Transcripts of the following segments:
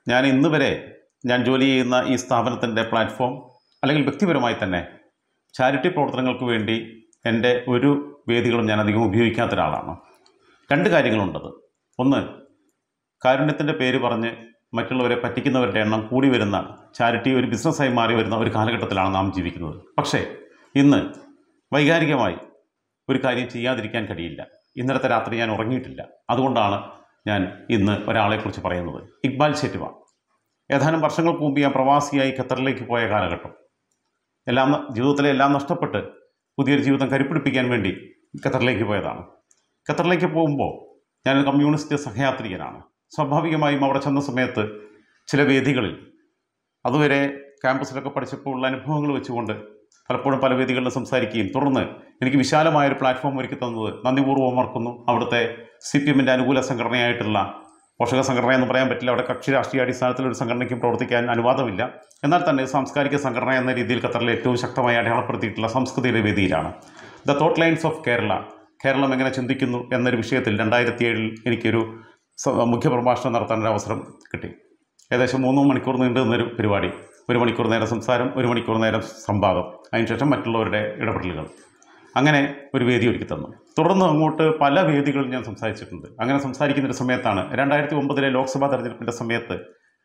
ഞാൻ ഇന്ന് വരെ ഞാൻ ജോലി ചെയ്യുന്ന ഈ സ്ഥാപനത്തിൻ്റെ പ്ലാറ്റ്ഫോം അല്ലെങ്കിൽ വ്യക്തിപരമായി തന്നെ ചാരിറ്റി പ്രവർത്തനങ്ങൾക്ക് വേണ്ടി എൻ്റെ ഒരു വേദികളും ഞാൻ അധികം ഉപയോഗിക്കാത്ത ഒരാളാണ് രണ്ട് കാര്യങ്ങളുണ്ടത് ഒന്ന് കാരുണ്യത്തിൻ്റെ പേര് പറഞ്ഞ് മറ്റുള്ളവരെ പറ്റിക്കുന്നവരുടെ എണ്ണം കൂടി വരുന്ന ചാരിറ്റി ഒരു ബിസിനസ്സായി മാറി വരുന്ന ഒരു കാലഘട്ടത്തിലാണ് നാം ജീവിക്കുന്നത് പക്ഷേ ഇന്ന് വൈകാരികമായി ഒരു കാര്യം ചെയ്യാതിരിക്കാൻ കഴിയില്ല ഇന്നലത്തെ രാത്രി ഞാൻ ഉറങ്ങിയിട്ടില്ല അതുകൊണ്ടാണ് ഞാൻ ഇന്ന് ഒരാളെക്കുറിച്ച് പറയുന്നത് ഇക്ബാൽ ചെറ്റുവ ഏതാനും വർഷങ്ങൾക്ക് മുമ്പ് ഞാൻ പ്രവാസിയായി ഖത്തറിലേക്ക് പോയ കാലഘട്ടം എല്ലാം ജീവിതത്തിലെ എല്ലാം നഷ്ടപ്പെട്ട് പുതിയൊരു ജീവിതം കരുപ്പിടിപ്പിക്കാൻ വേണ്ടി ഖത്തറിലേക്ക് പോയതാണ് ഖത്തറിലേക്ക് പോകുമ്പോൾ ഞാൻ കമ്മ്യൂണിസ്റ്റ് സഹയാത്രികനാണ് സ്വാഭാവികമായും അവിടെ ചെന്ന സമയത്ത് ചില വേദികളിൽ അതുവരെ ക്യാമ്പസിലൊക്കെ പഠിച്ചപ്പോൾ ഉള്ള അനുഭവങ്ങൾ വെച്ചുകൊണ്ട് പലപ്പോഴും പല വേദികളിലും സംസാരിക്കുകയും തുടർന്ന് എനിക്ക് വിശാലമായ ഒരു പ്ലാറ്റ്ഫോം ഒരുക്കി തന്നത് നന്ദിപൂർവ്വം ഓർക്കുന്നു അവിടുത്തെ സി പി എമ്മിൻ്റെ അനുകൂല സംഘടനയായിട്ടുള്ള പോഷക സംഘടന എന്ന് പറയാൻ പറ്റില്ല അവിടെ കക്ഷി രാഷ്ട്രീയ അടിസ്ഥാനത്തിൽ ഒരു സംഘടനയ്ക്കും പ്രവർത്തിക്കാൻ അനുവാദമില്ല എന്നാൽ തന്നെ സാംസ്കാരിക സംഘടന എന്ന രീതിയിൽ ഖത്തറിലെ ഏറ്റവും ശക്തമായി അടയാളപ്പെടുത്തിയിട്ടുള്ള സംസ്കൃതിയുടെ വേദിയിലാണ് the thought lines of Kerala Keralam എങ്ങനെ ചിന്തിക്കുന്നു എന്നൊരു വിഷയത്തിൽ രണ്ടായിരത്തി ഏഴിൽ എനിക്കൊരു സ- മുഖ്യപ്രഭാഷണം നടത്താൻ ഒരു അവസരം കിട്ടി ഏകദേശം മൂന്ന് മണിക്കൂർ നീണ്ടു നിന്നൊരു പരിപാടി ഒരു മണിക്കൂർ നേരം സംസാരം ഒരു മണിക്കൂർ നേരം സംവാദം അതിനുശേഷം മറ്റുള്ളവരുടെ ഇടപെടലുകൾ അങ്ങനെ ഒരു വേദി ഒരുക്കി തന്നു തുടർന്ന് അങ്ങോട്ട് പല വേദികളും ഞാൻ സംസാരിച്ചിട്ടുണ്ട് അങ്ങനെ സംസാരിക്കുന്ന ഒരു സമയത്താണ് രണ്ടായിരത്തി ഒമ്പതിലെ ലോക്സഭാ തെരഞ്ഞെടുപ്പിൻ്റെ സമയത്ത്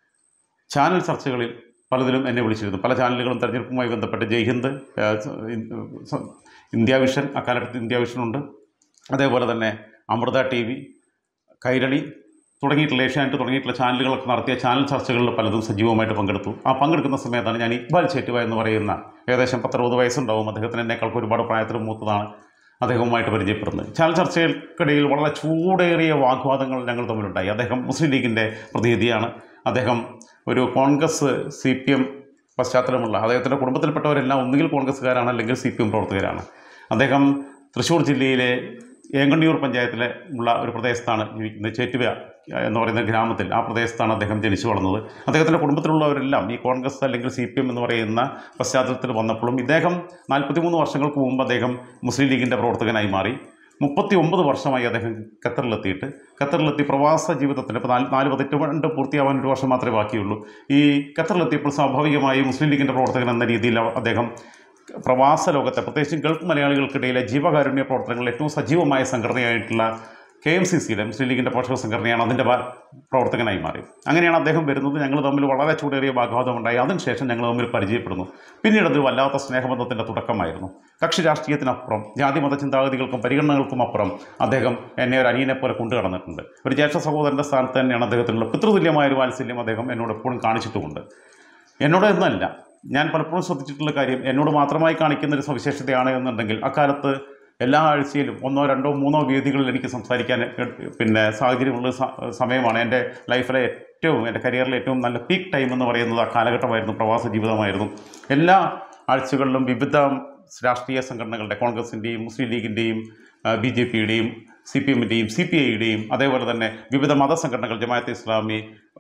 ചാനൽ ചർച്ചകളിൽ പലതിലും എന്നെ വിളിച്ചിരുന്നു പല ചാനലുകളും തെരഞ്ഞെടുപ്പുമായി ബന്ധപ്പെട്ട് ജയ്ഹിന്ദ് ഏഹ്, സ- ഇൻ- സ- ഇന്ത്യ വിഷൻ അക്കാലത്ത് ഇന്ത്യ വിഷനുണ്ട് അതേപോലെ തന്നെ അമൃത ടി വി കൈരളി തുടങ്ങിയിട്ടുള്ള ഏഷ്യാനെറ്റ് തുടങ്ങിയിട്ടുള്ള ചാനലുകളൊക്കെ നടത്തിയ ചാനൽ ചർച്ചകളിൽ പലതും സജീവമായിട്ട് പങ്കെടുത്തു ആ പങ്കെടുക്കുന്ന സമയത്താണ് ഞാൻ ഇക്ബാൽ ചേറ്റുവ എന്ന് പറയുന്ന ഏകദേശം പത്തറുപത് വയസ്സുണ്ടാവും അദ്ദേഹത്തിന് എന്നെക്കാൾക്ക് ഒരുപാട് പ്രായത്തിൽ മൂത്തതാണ് അദ്ദേഹവുമായിട്ട് പരിചയപ്പെടുന്നത് ചാനൽ ചർച്ചകൾക്കിടയിൽ വളരെ ചൂടേറിയ വാഗ്വാദങ്ങൾ ഞങ്ങൾ തമ്മിലുണ്ടായി അദ്ദേഹം മുസ്ലിം ലീഗിൻ്റെ പ്രതിനിധിയാണ് അദ്ദേഹം ഒരു കോൺഗ്രസ് സി പി എം പശ്ചാത്തലമുള്ള അദ്ദേഹത്തിൻ്റെ കുടുംബത്തിൽപ്പെട്ടവരെല്ലാം ഒന്നുകിൽ കോൺഗ്രസ്സുകാരാണ് അല്ലെങ്കിൽ സി പി എം പ്രവർത്തകരാണ് അദ്ദേഹം തൃശ്ശൂർ ജില്ലയിലെ ഏങ്കണ്ടിയൂർ പഞ്ചായത്തിലെ ഉള്ള ഒരു പ്രദേശത്താണ് ജീവിക്കുന്നത് ചേറ്റുവ എന്ന് പറയുന്ന ഗ്രാമത്തിൽ ആ പ്രദേശത്താണ് അദ്ദേഹം ജനിച്ചു വളർന്നത് അദ്ദേഹത്തിൻ്റെ കുടുംബത്തിലുള്ളവരെല്ലാം ഈ കോൺഗ്രസ് അല്ലെങ്കിൽ സി പി എം എന്ന് പറയുന്ന പശ്ചാത്തലത്തിൽ വന്നപ്പോഴും ഇദ്ദേഹം നാൽപ്പത്തിമൂന്ന് വർഷങ്ങൾക്ക് മുമ്പ് അദ്ദേഹം മുസ്ലിം ലീഗിൻ്റെ പ്രവർത്തകനായി മാറി മുപ്പത്തി ഒമ്പത് വർഷമായി അദ്ദേഹം ഖത്തറിലെത്തിയിട്ട് ഖത്തറിലെത്തി പ്രവാസ ജീവിതത്തിന് ഇപ്പോൾ നാല് നാല് പതിറ്റാണ്ട് പൂർത്തിയാവാൻ ഒരു വർഷം മാത്രമേ ബാക്കിയുള്ളൂ ഈ ഖത്തറിലെത്തിയപ്പോൾ സ്വാഭാവികമായി മുസ്ലിം ലീഗിൻ്റെ പ്രവർത്തകൻ എന്ന രീതിയിൽ അദ്ദേഹം പ്രവാസ ലോകത്തെ പ്രത്യേകിച്ചും ഗൾഫ് മലയാളികൾക്കിടയിലെ ജീവകാരുണ്യ പ്രവർത്തനങ്ങളിൽ ഏറ്റവും സജീവമായ സംഘടനയായിട്ടുള്ള കെ എം സി സിയിലെ മുസ്ലിം ലീഗിൻ്റെ പോഷക സംഘടനയാണ് അതിൻ്റെ ഭാ- പ്രവർത്തകനായി മാറി അങ്ങനെയാണ് അദ്ദേഹം വരുന്നത് ഞങ്ങൾ തമ്മിൽ വളരെ ചൂടേറിയ വാഗ്വാദമുണ്ടായി അതിനുശേഷം ഞങ്ങൾ തമ്മിൽ പരിചയപ്പെടുന്നു പിന്നീട് അത് വല്ലാത്ത സ്നേഹബന്ധത്തിൻ്റെ തുടക്കമായിരുന്നു കക്ഷി രാഷ്ട്രീയത്തിനപ്പുറം ജാതി മത ചിന്താഗതികൾക്കും പരിഗണനകൾക്കും അപ്പുറം അദ്ദേഹം എന്നെ ഒരു അനിയനെ പോലെ കൊണ്ടു കടന്നിട്ടുണ്ട് ഒരു ജ്യേഷ്ഠ സഹോദരൻ്റെ സ്ഥാനത്ത് തന്നെയാണ് അദ്ദേഹത്തിനുള്ള പിതൃതുല്യമായ ഒരു വാത്സല്യം അദ്ദേഹം എന്നോട് എപ്പോഴും കാണിച്ചിട്ടുമുണ്ട് എന്നോട് എന്നല്ല ഞാൻ പലപ്പോഴും ശ്രദ്ധിച്ചിട്ടുള്ള കാര്യം എന്നോട് മാത്രമായി കാണിക്കുന്ന ഒരു സവിശേഷതയാണ് എന്നുണ്ടെങ്കിൽ അക്കാലത്ത് എല്ലാ ആഴ്ചയിലും ഒന്നോ രണ്ടോ മൂന്നോ വേദികളിൽ എനിക്ക് സംസാരിക്കാൻ എ- പിന്നെ സാഹചര്യമുള്ള സ- സമയമാണ് എൻ്റെ ലൈഫിലെ ഏറ്റവും എൻ്റെ കരിയറിലെ ഏറ്റവും നല്ല പീക്ക് ടൈം എന്ന് പറയുന്നത് ആ കാലഘട്ടമായിരുന്നു പ്രവാസ ജീവിതമായിരുന്നു എല്ലാ ആഴ്ചകളിലും വിവിധ രാഷ്ട്രീയ സംഘടനകളുടെ കോൺഗ്രസിൻ്റെയും മുസ്ലിം ലീഗിൻ്റെയും ബി ജെ പിയുടെയും സി പി എമ്മിൻ്റെയും സി പി ഐയുടെയും അതേപോലെ തന്നെ വിവിധ മതസംഘടനകൾ Jamaate Islami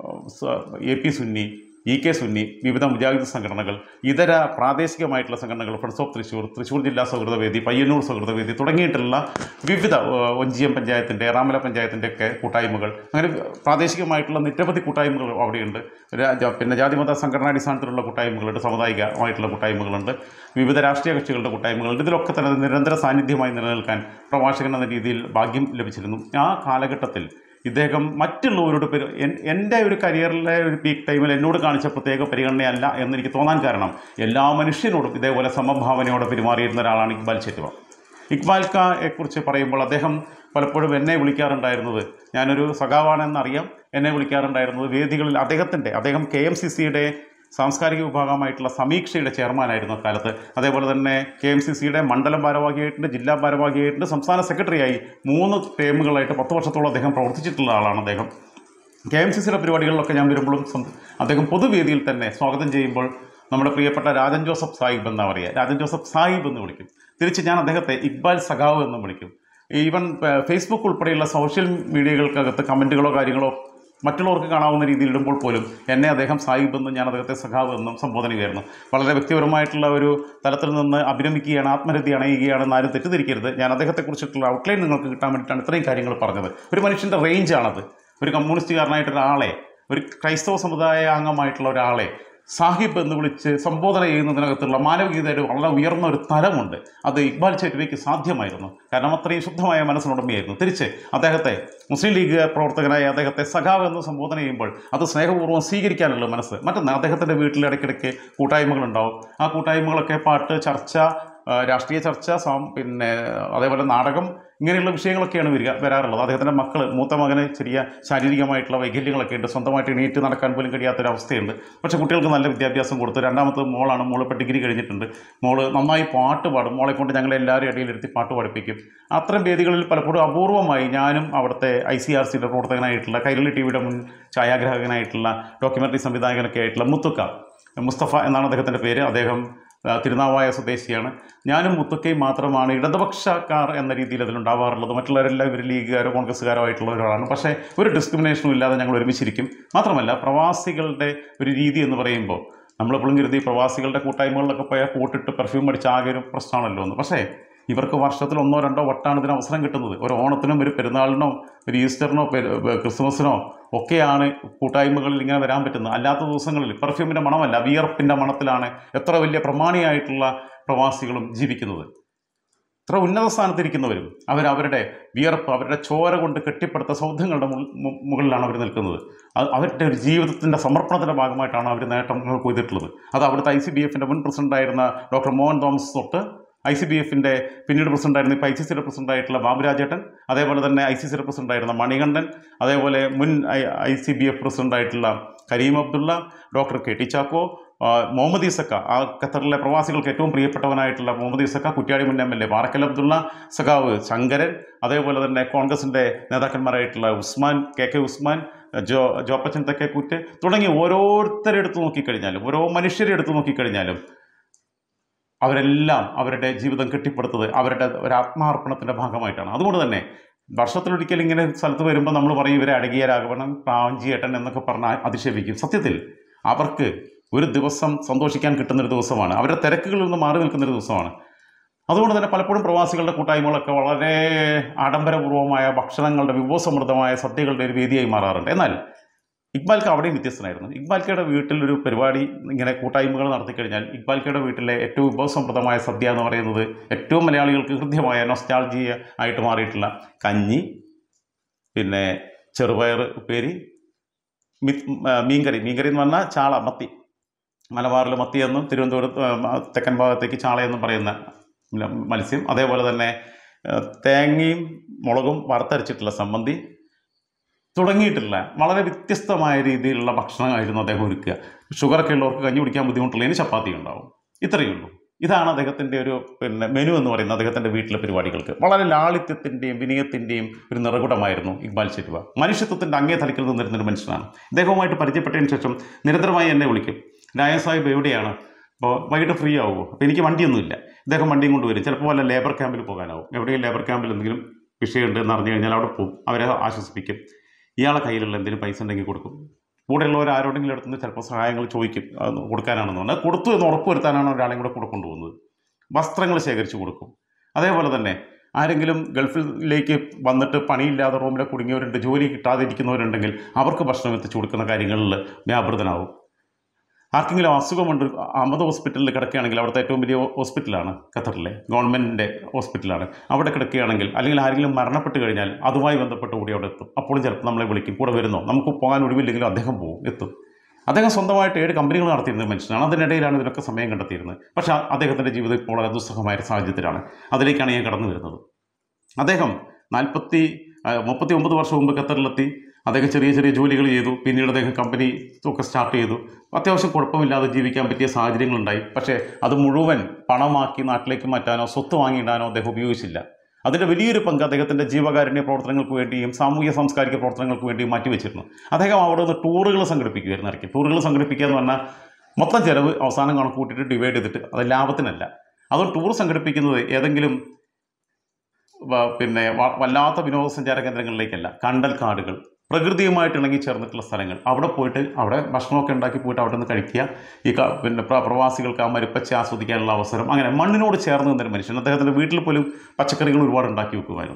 A P Sunni E K Sunni വിവിധ മുജാഹിദ് സംഘടനകൾ ഇതര പ്രാദേശികമായിട്ടുള്ള സംഘടനകൾ ഫ്രണ്ട്സ് ഓഫ് തൃശ്ശൂർ തൃശ്ശൂർ ജില്ലാ സൗഹൃദവേദി പയ്യന്നൂർ സൗഹൃദവേദി തുടങ്ങിയിട്ടുള്ള വിവിധ ഏഹ്, ഒഞ്ചിയം പഞ്ചായത്തിൻ്റെ ഏറാമല പഞ്ചായത്തിൻ്റെ ഒക്കെ കൂട്ടായ്മകൾ അങ്ങനെ പ്രാദേശികമായിട്ടുള്ള നിരവധി കൂട്ടായ്മകൾ അവിടെയുണ്ട് രാ- ജ- പിന്നെ ജാതിമത സംഘടനാടിസ്ഥാനത്തിലുള്ള കൂട്ടായ്മകളുണ്ട് സാമുദായികമായിട്ടുള്ള കൂട്ടായ്മകളുണ്ട് വിവിധ രാഷ്ട്രീയ കക്ഷികളുടെ കൂട്ടായ്മകളുണ്ട് ഇതിലൊക്കെ തന്നെ നിരന്തര സാന്നിധ്യമായി നിലനിൽക്കാൻ പ്രഭാഷകൻ എന്ന രീതിയിൽ ഭാഗ്യം ലഭിച്ചിരുന്നു ആ കാലഘട്ടത്തിൽ ഇദ്ദേഹം മറ്റുള്ളവരോട് പെരു എൻ- എൻ്റെ ഒരു കരിയറിലെ ഒരു പീക്ക് ടൈമിൽ എന്നോട് കാണിച്ച പ്രത്യേക പരിഗണനയല്ല എന്നെനിക്ക് തോന്നാൻ കാരണം എല്ലാ മനുഷ്യനോടും ഇതേപോലെ സമഭാവനയോടെ പെരുമാറിയിരുന്ന ഒരാളാണ് ഇക്ബാൽ ചെറ്റുവ ഇക്ബാൽ ഖായെ കുറിച്ച് പറയുമ്പോൾ അദ്ദേഹം പലപ്പോഴും എന്നെ വിളിക്കാറുണ്ടായിരുന്നത് ഞാനൊരു സഖാവാണെന്നറിയാം എന്നെ വിളിക്കാറുണ്ടായിരുന്നത് വേദികളിൽ അദ്ദേഹത്തിൻ്റെ അദ്ദേഹം കെ എം സി സിയുടെ സാംസ്കാരിക വിഭാഗമായിട്ടുള്ള സമീക്ഷയുടെ ചെയർമാനായിരുന്നു അക്കാലത്ത് അതേപോലെ തന്നെ കെ എം സി സിയുടെ മണ്ഡലം ഭാരവാഹിയായിട്ടുണ്ട് ജില്ലാ ഭാരവാഹിയായിട്ടുണ്ട് സംസ്ഥാന സെക്രട്ടറിയായി മൂന്ന് ടേമുകളായിട്ട് പത്ത് വർഷത്തോളം അദ്ദേഹം പ്രവർത്തിച്ചിട്ടുള്ള ആളാണ് അദ്ദേഹം കെ എം സി സിയുടെ പരിപാടികളിലൊക്കെ ഞാൻ വരുമ്പോഴും സം- അദ്ദേഹം പൊതുവേദിയിൽ തന്നെ സ്വാഗതം ചെയ്യുമ്പോൾ നമ്മുടെ പ്രിയപ്പെട്ട രാജൻ ജോസഫ് സാഹിബ് എന്നാ പറയുക രാജൻ ജോസഫ് സാഹിബ് എന്ന് വിളിക്കും തിരിച്ച് ഞാൻ അദ്ദേഹത്തെ ഇക്ബാൽ സഖാവ് എന്ന് വിളിക്കും ഈവൻ ഏഹ്, ഫേസ്ബുക്ക് ഉൾപ്പെടെയുള്ള സോഷ്യൽ മീഡിയകൾക്കകത്ത് കമൻറ്റുകളോ കാര്യങ്ങളോ മറ്റുള്ളവർക്ക് കാണാവുന്ന രീതിയിൽ ഇടുമ്പോൾ പോലും എന്നെ അദ്ദേഹം സാഹിബ് എന്നും ഞാൻ അദ്ദേഹത്തെ സഖാവ് എന്നും സംബോധന ചെയ്യുമായിരുന്നു വളരെ വ്യക്തിപരമായിട്ടുള്ള ഒരു തലത്തിൽ നിന്ന് അഭിരമിക്കുകയാണ് ആത്മരതി അണയുകയാണെന്ന് ആരും തെറ്റിദ്ധരിക്കരുത് ഞാൻ അദ്ദേഹത്തെക്കുറിച്ചിട്ടുള്ള ഔട്ട്ലൈൻ നിങ്ങൾക്ക് കിട്ടാൻ വേണ്ടിയിട്ടാണ് ഇത്രയും കാര്യങ്ങൾ പറഞ്ഞത് ഒരു മനുഷ്യൻ്റെ റേഞ്ചാണത് ഒരു കമ്മ്യൂണിസ്റ്റുകാരനായിട്ടൊരാളെ ഒരു ക്രൈസ്തവ സമുദായ അംഗമായിട്ടുള്ള ഒരാളെ സാഹിബ് എന്ന് വിളിച്ച് സംബോധന ചെയ്യുന്നതിനകത്തുള്ള മാനവികതയുടെ വളരെ ഉയർന്ന ഒരു തലമുണ്ട് അത് ഇക്ബാൽ ചേറ്റുവയ്ക്ക് സാധ്യമായിരുന്നു കാരണം അത്രയും ശുദ്ധമായ മനസ്സിനുടമയായിരുന്നു തിരിച്ച് അദ്ദേഹത്തെ മുസ്ലിം ലീഗ് പ്രവർത്തകനായ അദ്ദേഹത്തെ സഖാവ് എന്ന് സംബോധന ചെയ്യുമ്പോൾ അത് സ്നേഹപൂർവ്വം സ്വീകരിക്കാനുള്ള മനസ്സ് മറ്റൊന്ന് അദ്ദേഹത്തിൻ്റെ വീട്ടിൽ ഇടയ്ക്കിടയ്ക്ക് കൂട്ടായ്മകളുണ്ടാവും ആ കൂട്ടായ്മകളൊക്കെ പാട്ട് ചർച്ച ആ, രാഷ്ട്രീയ ചർച്ച സാം പിന്നെ അതേപോലെ നാടകം ഇങ്ങനെയുള്ള വിഷയങ്ങളൊക്കെയാണ് വരിക വരാറുള്ളത് അദ്ദേഹത്തിൻ്റെ മക്കൾ മൂത്ത മകന് ചെറിയ ശാരീരികമായിട്ടുള്ള വൈകല്യങ്ങളൊക്കെ ഉണ്ട് സ്വന്തമായിട്ട് എണീറ്റ് നടക്കാൻ പോലും കഴിയാത്തൊരവസ്ഥയുണ്ട് പക്ഷേ കുട്ടികൾക്ക് നല്ല വിദ്യാഭ്യാസം കൊടുത്തു രണ്ടാമത്തെ മോളാണ് മോള് ഇപ്പോൾ ഡിഗ്രി കഴിഞ്ഞിട്ടുണ്ട് മോള് നന്നായി പാട്ട് പാടും മോളെ കൊണ്ട് ഞങ്ങൾ എല്ലാവരും ഇടയിലിരുത്തി പാട്ട് പഠിപ്പിക്കും അത്തരം വേദികളിൽ പലപ്പോഴും അപൂർവമായി ഞാനും അവിടുത്തെ ഐ സി ആർ സിയുടെ പ്രവർത്തകനായിട്ടുള്ള കൈരളി ടി വിയുടെ മുൻ ഛായാഗ്രാഹകനായിട്ടുള്ള ഡോക്യുമെൻ്ററി സംവിധായകനൊക്കെ ആയിട്ടുള്ള മുത്തുക്ക മുസ്തഫ എന്നാണ് അദ്ദേഹത്തിൻ്റെ പേര് അദ്ദേഹം ആ, തിരുനാവായ സ്വദേശിയാണ് ഞാനും മുത്തുക്കയും മാത്രമാണ് ഇടതുപക്ഷക്കാർ എന്ന രീതിയിൽ അതിലുണ്ടാവാറുള്ളത് മറ്റുള്ളവരെല്ലാം ഇവർ ലീഗുകാരോ കോൺഗ്രസ്സുകാരോ ആയിട്ടുള്ള ഒരാളാണ് പക്ഷേ ഒരു ഡിസ്ക്രിമിനേഷനും ഇല്ലാതെ ഞങ്ങൾ ഒരുമിച്ചിരിക്കും മാത്രമല്ല പ്രവാസികളുടെ ഒരു രീതി എന്ന് പറയുമ്പോൾ നമ്മളെപ്പോഴും കരുതി പ്രവാസികളുടെ കൂട്ടായ്മകളിലൊക്കെ പോയാൽ കൂട്ടിട്ട് പെർഫ്യൂം അടിച്ച് ആകെ ഒരു പ്രശ്നമാണല്ലോ എന്ന് പക്ഷേ ഇവർക്ക് വർഷത്തിൽ ഒന്നോ രണ്ടോ വട്ടാണ് ഇതിന് അവസരം കിട്ടുന്നത് ഒരു ഓണത്തിനും ഒരു പെരുന്നാളിനോ ഒരു ഈസ്റ്ററിനോ പെരു- ക്രിസ്മസിനോ ഒക്കെയാണ് കൂട്ടായ്മകളിൽ ഇങ്ങനെ വരാൻ പറ്റുന്നത് അല്ലാത്ത ദിവസങ്ങളിൽ പെർഫ്യൂമിൻ്റെ മണമല്ല വിയർപ്പിൻ്റെ മണത്തിലാണ് എത്ര വലിയ പ്രമാണിയായിട്ടുള്ള പ്രവാസികളും ജീവിക്കുന്നത് ഇത്ര ഉന്നത സ്ഥാനത്തിരിക്കുന്നവരും അവർ അവരുടെ വിയർപ്പ് അവരുടെ ചോര കൊണ്ട് കെട്ടിപ്പടുത്ത സൗധങ്ങളുടെ മുൾ- മു- മുകളിലാണ് അവർ നിൽക്കുന്നത് അത് അവരുടെ ഒരു ജീവിതത്തിൻ്റെ സമർപ്പണത്തിൻ്റെ ഭാഗമായിട്ടാണ് അവർ നേട്ടങ്ങൾ കൊയ്തിട്ടുള്ളത് അത് അവിടുത്തെ ഐ സി ബി എഫിൻ്റെ മുൻ പ്രസിഡൻ്റായിരുന്ന ഡോക്ടർ മോഹൻ തോമസ് തൊട്ട് ഐ സി ബി എഫിൻ്റെ പിന്നീട് പ്രസിഡൻ്റായിരുന്ന ഇപ്പോൾ ഐ സി സിയുടെ പ്രസിഡൻ്റായിട്ടുള്ള ബാബുരാജേട്ടൻ അതേപോലെ തന്നെ ഐ സി സിയുടെ പ്രസിഡൻ്റായിരുന്ന മണികണ്ഠൻ അതേപോലെ മുൻ ഐ സി ബി എഫ് പ്രസിഡൻ്റായിട്ടുള്ള Kareem Abdulla doctor K T Chacko ആ, മുഹമ്മദ് ഈസക്ക ആ ഖത്തറിലെ പ്രവാസികൾക്ക് ഏറ്റവും പ്രിയപ്പെട്ടവനായിട്ടുള്ള മുഹമ്മദ് ഈസക്ക കുറ്റ്യാടി മുൻ M L A Parakkal Abdulla സഖാവ് ശങ്കരൻ അതേപോലെ തന്നെ കോൺഗ്രസിൻ്റെ നേതാക്കന്മാരായിട്ടുള്ള ഉസ്മാൻ കെ കെ ഉസ്മാൻ ജോ ജോപ്പച്ചൻ തെക്കേക്കുറ്റ് തുടങ്ങി ഓരോരുത്തരെ എടുത്തു നോക്കിക്കഴിഞ്ഞാലും ഓരോ മനുഷ്യരെ എടുത്തു നോക്കിക്കഴിഞ്ഞാലും അവരെല്ലാം അവരുടെ ജീവിതം കെട്ടിപ്പടുത്തത് അവരുടെ ഒരു ആത്മാർപ്പണത്തിൻ്റെ ഭാഗമായിട്ടാണ് അതുകൊണ്ട് തന്നെ വർഷത്തിലൊരിക്കൽ ഇങ്ങനെ സ്ഥലത്ത് വരുമ്പോൾ നമ്മൾ പറയും ഇവരെ അടകിയ രാഘവണൻ പ്രാഞ്ചിയേട്ടൻ എന്നൊക്കെ പറഞ്ഞാൽ അധിക്ഷേപിക്കും സത്യത്തിൽ അവർക്ക് ഒരു ദിവസം സന്തോഷിക്കാൻ കിട്ടുന്നൊരു ദിവസമാണ് അവരുടെ തിരക്കുകളിൽ നിന്ന് മാറി നിൽക്കുന്നൊരു ദിവസമാണ് അതുകൊണ്ട് തന്നെ പലപ്പോഴും പ്രവാസികളുടെ കൂട്ടായ്മകളൊക്കെ വളരെ ആഡംബരപൂർവമായ ഭക്ഷണങ്ങളുടെ വിഭവസമൃദ്ധമായ സദ്യകളുടെ ഒരു വേദിയായി മാറാറുണ്ട് എന്നാൽ ഇക്ബാൽക്ക് അവിടെയും വ്യത്യസ്തനായിരുന്നു ഇക്ബാൽക്കയുടെ വീട്ടിൽ ഒരു പരിപാടി ഇങ്ങനെ കൂട്ടായ്മകൾ നടത്തിക്കഴിഞ്ഞാൽ ഇക്ബാൽക്കയുടെ വീട്ടിലെ ഏറ്റവും വിഭവസമൃദ്ധമായ സദ്യ എന്ന് പറയുന്നത് ഏറ്റവും മലയാളികൾക്ക് ഹൃദ്യമായ നൊസ്റ്റാൾജിയ ആയിട്ട് മാറിയിട്ടുള്ള കഞ്ഞി പിന്നെ ചെറുപയർ ഉപ്പേരി മി- ആ, മീൻകറി മീൻകറി എന്ന് പറഞ്ഞാൽ ചാള മത്തി മലബാറിൽ മത്തി എന്നും തിരുവനന്തപുരത്ത് ആ, തെക്കൻ ഭാഗത്തേക്ക് ചാളയെന്നും പറയുന്ന മ- മത്സ്യം അതേപോലെ തന്നെ ആ, തേങ്ങയും മുളകും വറുത്തരച്ചിട്ടുള്ള സമ്മന്തി തുടങ്ങിയിട്ടുള്ള വളരെ വ്യത്യസ്തമായ രീതിയിലുള്ള ഭക്ഷണമായിരുന്നു അദ്ദേഹം ഒരുക്കുക ഷുഗറൊക്കെ ഉള്ളവർക്ക് കഞ്ഞി കുടിക്കാൻ ബുദ്ധിമുട്ടുള്ളതിന് ചപ്പാത്തി ഉണ്ടാവും ഇത്രയേ ഉള്ളൂ ഇതാണ് അദ്ദേഹത്തിൻ്റെ ഒരു പിന്നെ മെനു എന്ന് പറയുന്നത് അദ്ദേഹത്തിൻ്റെ വീട്ടിലെ പരിപാടികൾക്ക് വളരെ ലാളിത്യത്തിൻ്റെയും വിനയത്തിൻ്റെയും ഒരു നിറകുടമായിരുന്നു ഇക്ബാൽ ചെരുവ മനുഷ്യത്വത്തിൻ്റെ അങ്ങേ തലക്കിൽ നിന്നിരുന്നൊരു മനുഷ്യനാണ് ഇദ്ദേഹവുമായിട്ട് പരിചയപ്പെട്ടതിന് ശേഷം നിരന്തരമായി എന്നെ വിളിക്കും രായ സാഹിബ് എവിടെയാണ് അപ്പോൾ വൈകിട്ട് ഫ്രീ ആവുമോ അപ്പോൾ എനിക്ക് വണ്ടിയൊന്നുമില്ല ഇദ്ദേഹം വണ്ടിയും കൊണ്ടുവരും ചിലപ്പോൾ വല്ല ലേബർ ക്യാമ്പിൽ പോകാനാവും എവിടെയും ലേബർ ക്യാമ്പിൽ എന്തെങ്കിലും വിഷയമുണ്ട് എന്ന് അറിഞ്ഞു കഴിഞ്ഞാൽ അവിടെ പോകും അവരെ ആശ്വസിപ്പിക്കും ഇയാളെ കയ്യിലുള്ള എന്തെങ്കിലും പൈസ ഉണ്ടെങ്കിൽ കൊടുക്കും കൂടെയുള്ളവർ ആരോടെങ്കിലും അടുത്തുനിന്ന് ചിലപ്പോൾ സഹായങ്ങൾ ചോദിക്കും അത് കൊടുക്കാനാണെന്ന് പറഞ്ഞാൽ കൊടുത്തു എന്ന് ഉറപ്പ് വരുത്താനാണ് ഒരാളെയും കൂടെ കൂടെ കൊണ്ടുപോകുന്നത് വസ്ത്രങ്ങൾ ശേഖരിച്ച് കൊടുക്കും അതേപോലെ തന്നെ ആരെങ്കിലും ഗൾഫിലേക്ക് വന്നിട്ട് പണിയില്ലാതെ റൂമിലെ കുടുങ്ങിയവരുണ്ട് ജോലി കിട്ടാതെ ഇരിക്കുന്നവരുണ്ടെങ്കിൽ അവർക്ക് ഭക്ഷണം എത്തിച്ചു കൊടുക്കുന്ന കാര്യങ്ങളിൽ വ്യാപൃതനാവും ആർക്കെങ്കിലും അസുഖമുണ്ട് അഹമ്മദ് ഹോസ്പിറ്റലിൽ കിടക്കുകയാണെങ്കിൽ അവിടുത്തെ ഏറ്റവും വലിയ ഹോസ്പിറ്റലാണ് ഖത്തറിലെ ഗവൺമെൻറ്റിൻ്റെ ഹോസ്പിറ്റലാണ് അവിടെ കിടക്കുകയാണെങ്കിൽ അല്ലെങ്കിൽ ആരെങ്കിലും മരണപ്പെട്ട് കഴിഞ്ഞാൽ അതുമായി ബന്ധപ്പെട്ട് കൂടി അവിടെ എത്തും അപ്പോഴും ചിലപ്പോൾ നമ്മളെ വിളിക്കും കൂടെ വരുന്നോ നമുക്ക് പോകാൻ ഒഴിവില്ലെങ്കിലും അദ്ദേഹം പോകും എത്തും അദ്ദേഹം സ്വന്തമായിട്ട് ഏഴ് കമ്പനികൾ നടത്തിയിരുന്ന മനുഷ്യനാണ് അതിനിടയിലാണ് ഇതിനൊക്കെ സമയം കണ്ടെത്തിയിരുന്നത് പക്ഷേ അദ്ദേഹത്തിൻ്റെ ജീവിതം ഇപ്പോൾ വളരെ ദുസ്സഹമായ ഒരു സാഹചര്യത്തിലാണ് അതിലേക്കാണ് ഞാൻ കടന്നു വരുന്നത് അദ്ദേഹം നാൽപ്പത്തി മുപ്പത്തി ഒമ്പത് വർഷം മുമ്പ് ഖത്തറിലെത്തി അദ്ദേഹം ചെറിയ ചെറിയ ജോലികൾ ചെയ്തു പിന്നീട് അദ്ദേഹം കമ്പനി ഒക്കെ സ്റ്റാർട്ട് ചെയ്തു അത്യാവശ്യം കുഴപ്പമില്ലാതെ ജീവിക്കാൻ പറ്റിയ സാഹചര്യങ്ങളുണ്ടായി പക്ഷേ അത് മുഴുവൻ പണമാക്കി നാട്ടിലേക്ക് മാറ്റാനോ സ്വത്ത് വാങ്ങിയിടാനോ അദ്ദേഹം ഉപയോഗിച്ചില്ല അതിൻ്റെ വലിയൊരു പങ്ക് അദ്ദേഹത്തിൻ്റെ ജീവകാരുണ്യ പ്രവർത്തനങ്ങൾക്ക് വേണ്ടിയും സാമൂഹ്യ സാംസ്കാരിക പ്രവർത്തനങ്ങൾക്ക് വേണ്ടിയും മാറ്റിവെച്ചിരുന്നു അദ്ദേഹം അവിടെ നിന്ന് ടൂറുകൾ സംഘടിപ്പിക്കുമായിരുന്നു ഇറക്കി ടൂറുകൾ സംഘടിപ്പിക്കുക എന്ന് പറഞ്ഞാൽ മൊത്തം ചിലവ് അവസാനം കണക്ക് കൂട്ടിയിട്ട് ഡിവൈഡ് ചെയ്തിട്ട് അത് ലാഭത്തിനല്ല അതുകൊണ്ട് ടൂർ സംഘടിപ്പിക്കുന്നത് ഏതെങ്കിലും വ- പിന്നെ വ- വല്ലാത്ത വിനോദസഞ്ചാര കേന്ദ്രങ്ങളിലേക്കല്ല കണ്ടൽ കാടുകൾ പ്രകൃതിയുമായിട്ട് ഇണങ്ങി ചേർന്നിട്ടുള്ള സ്ഥലങ്ങൾ അവിടെ പോയിട്ട് അവിടെ ഭക്ഷണമൊക്കെ ഉണ്ടാക്കി പോയിട്ട് അവിടെ നിന്ന് കഴിക്കുക ഈ ക- പിന്നെ പ്ര- പ്രവാസികൾക്ക് ആ മരുപ്പച്ച ആസ്വദിക്കാനുള്ള അവസരം അങ്ങനെ മണ്ണിനോട് ചേർന്ന് നിന്നൊരു മനുഷ്യൻ അദ്ദേഹത്തിൻ്റെ വീട്ടിൽ പോലും പച്ചക്കറികൾ ഒരുപാട് ഉണ്ടാക്കി വെക്കുമായിരുന്നു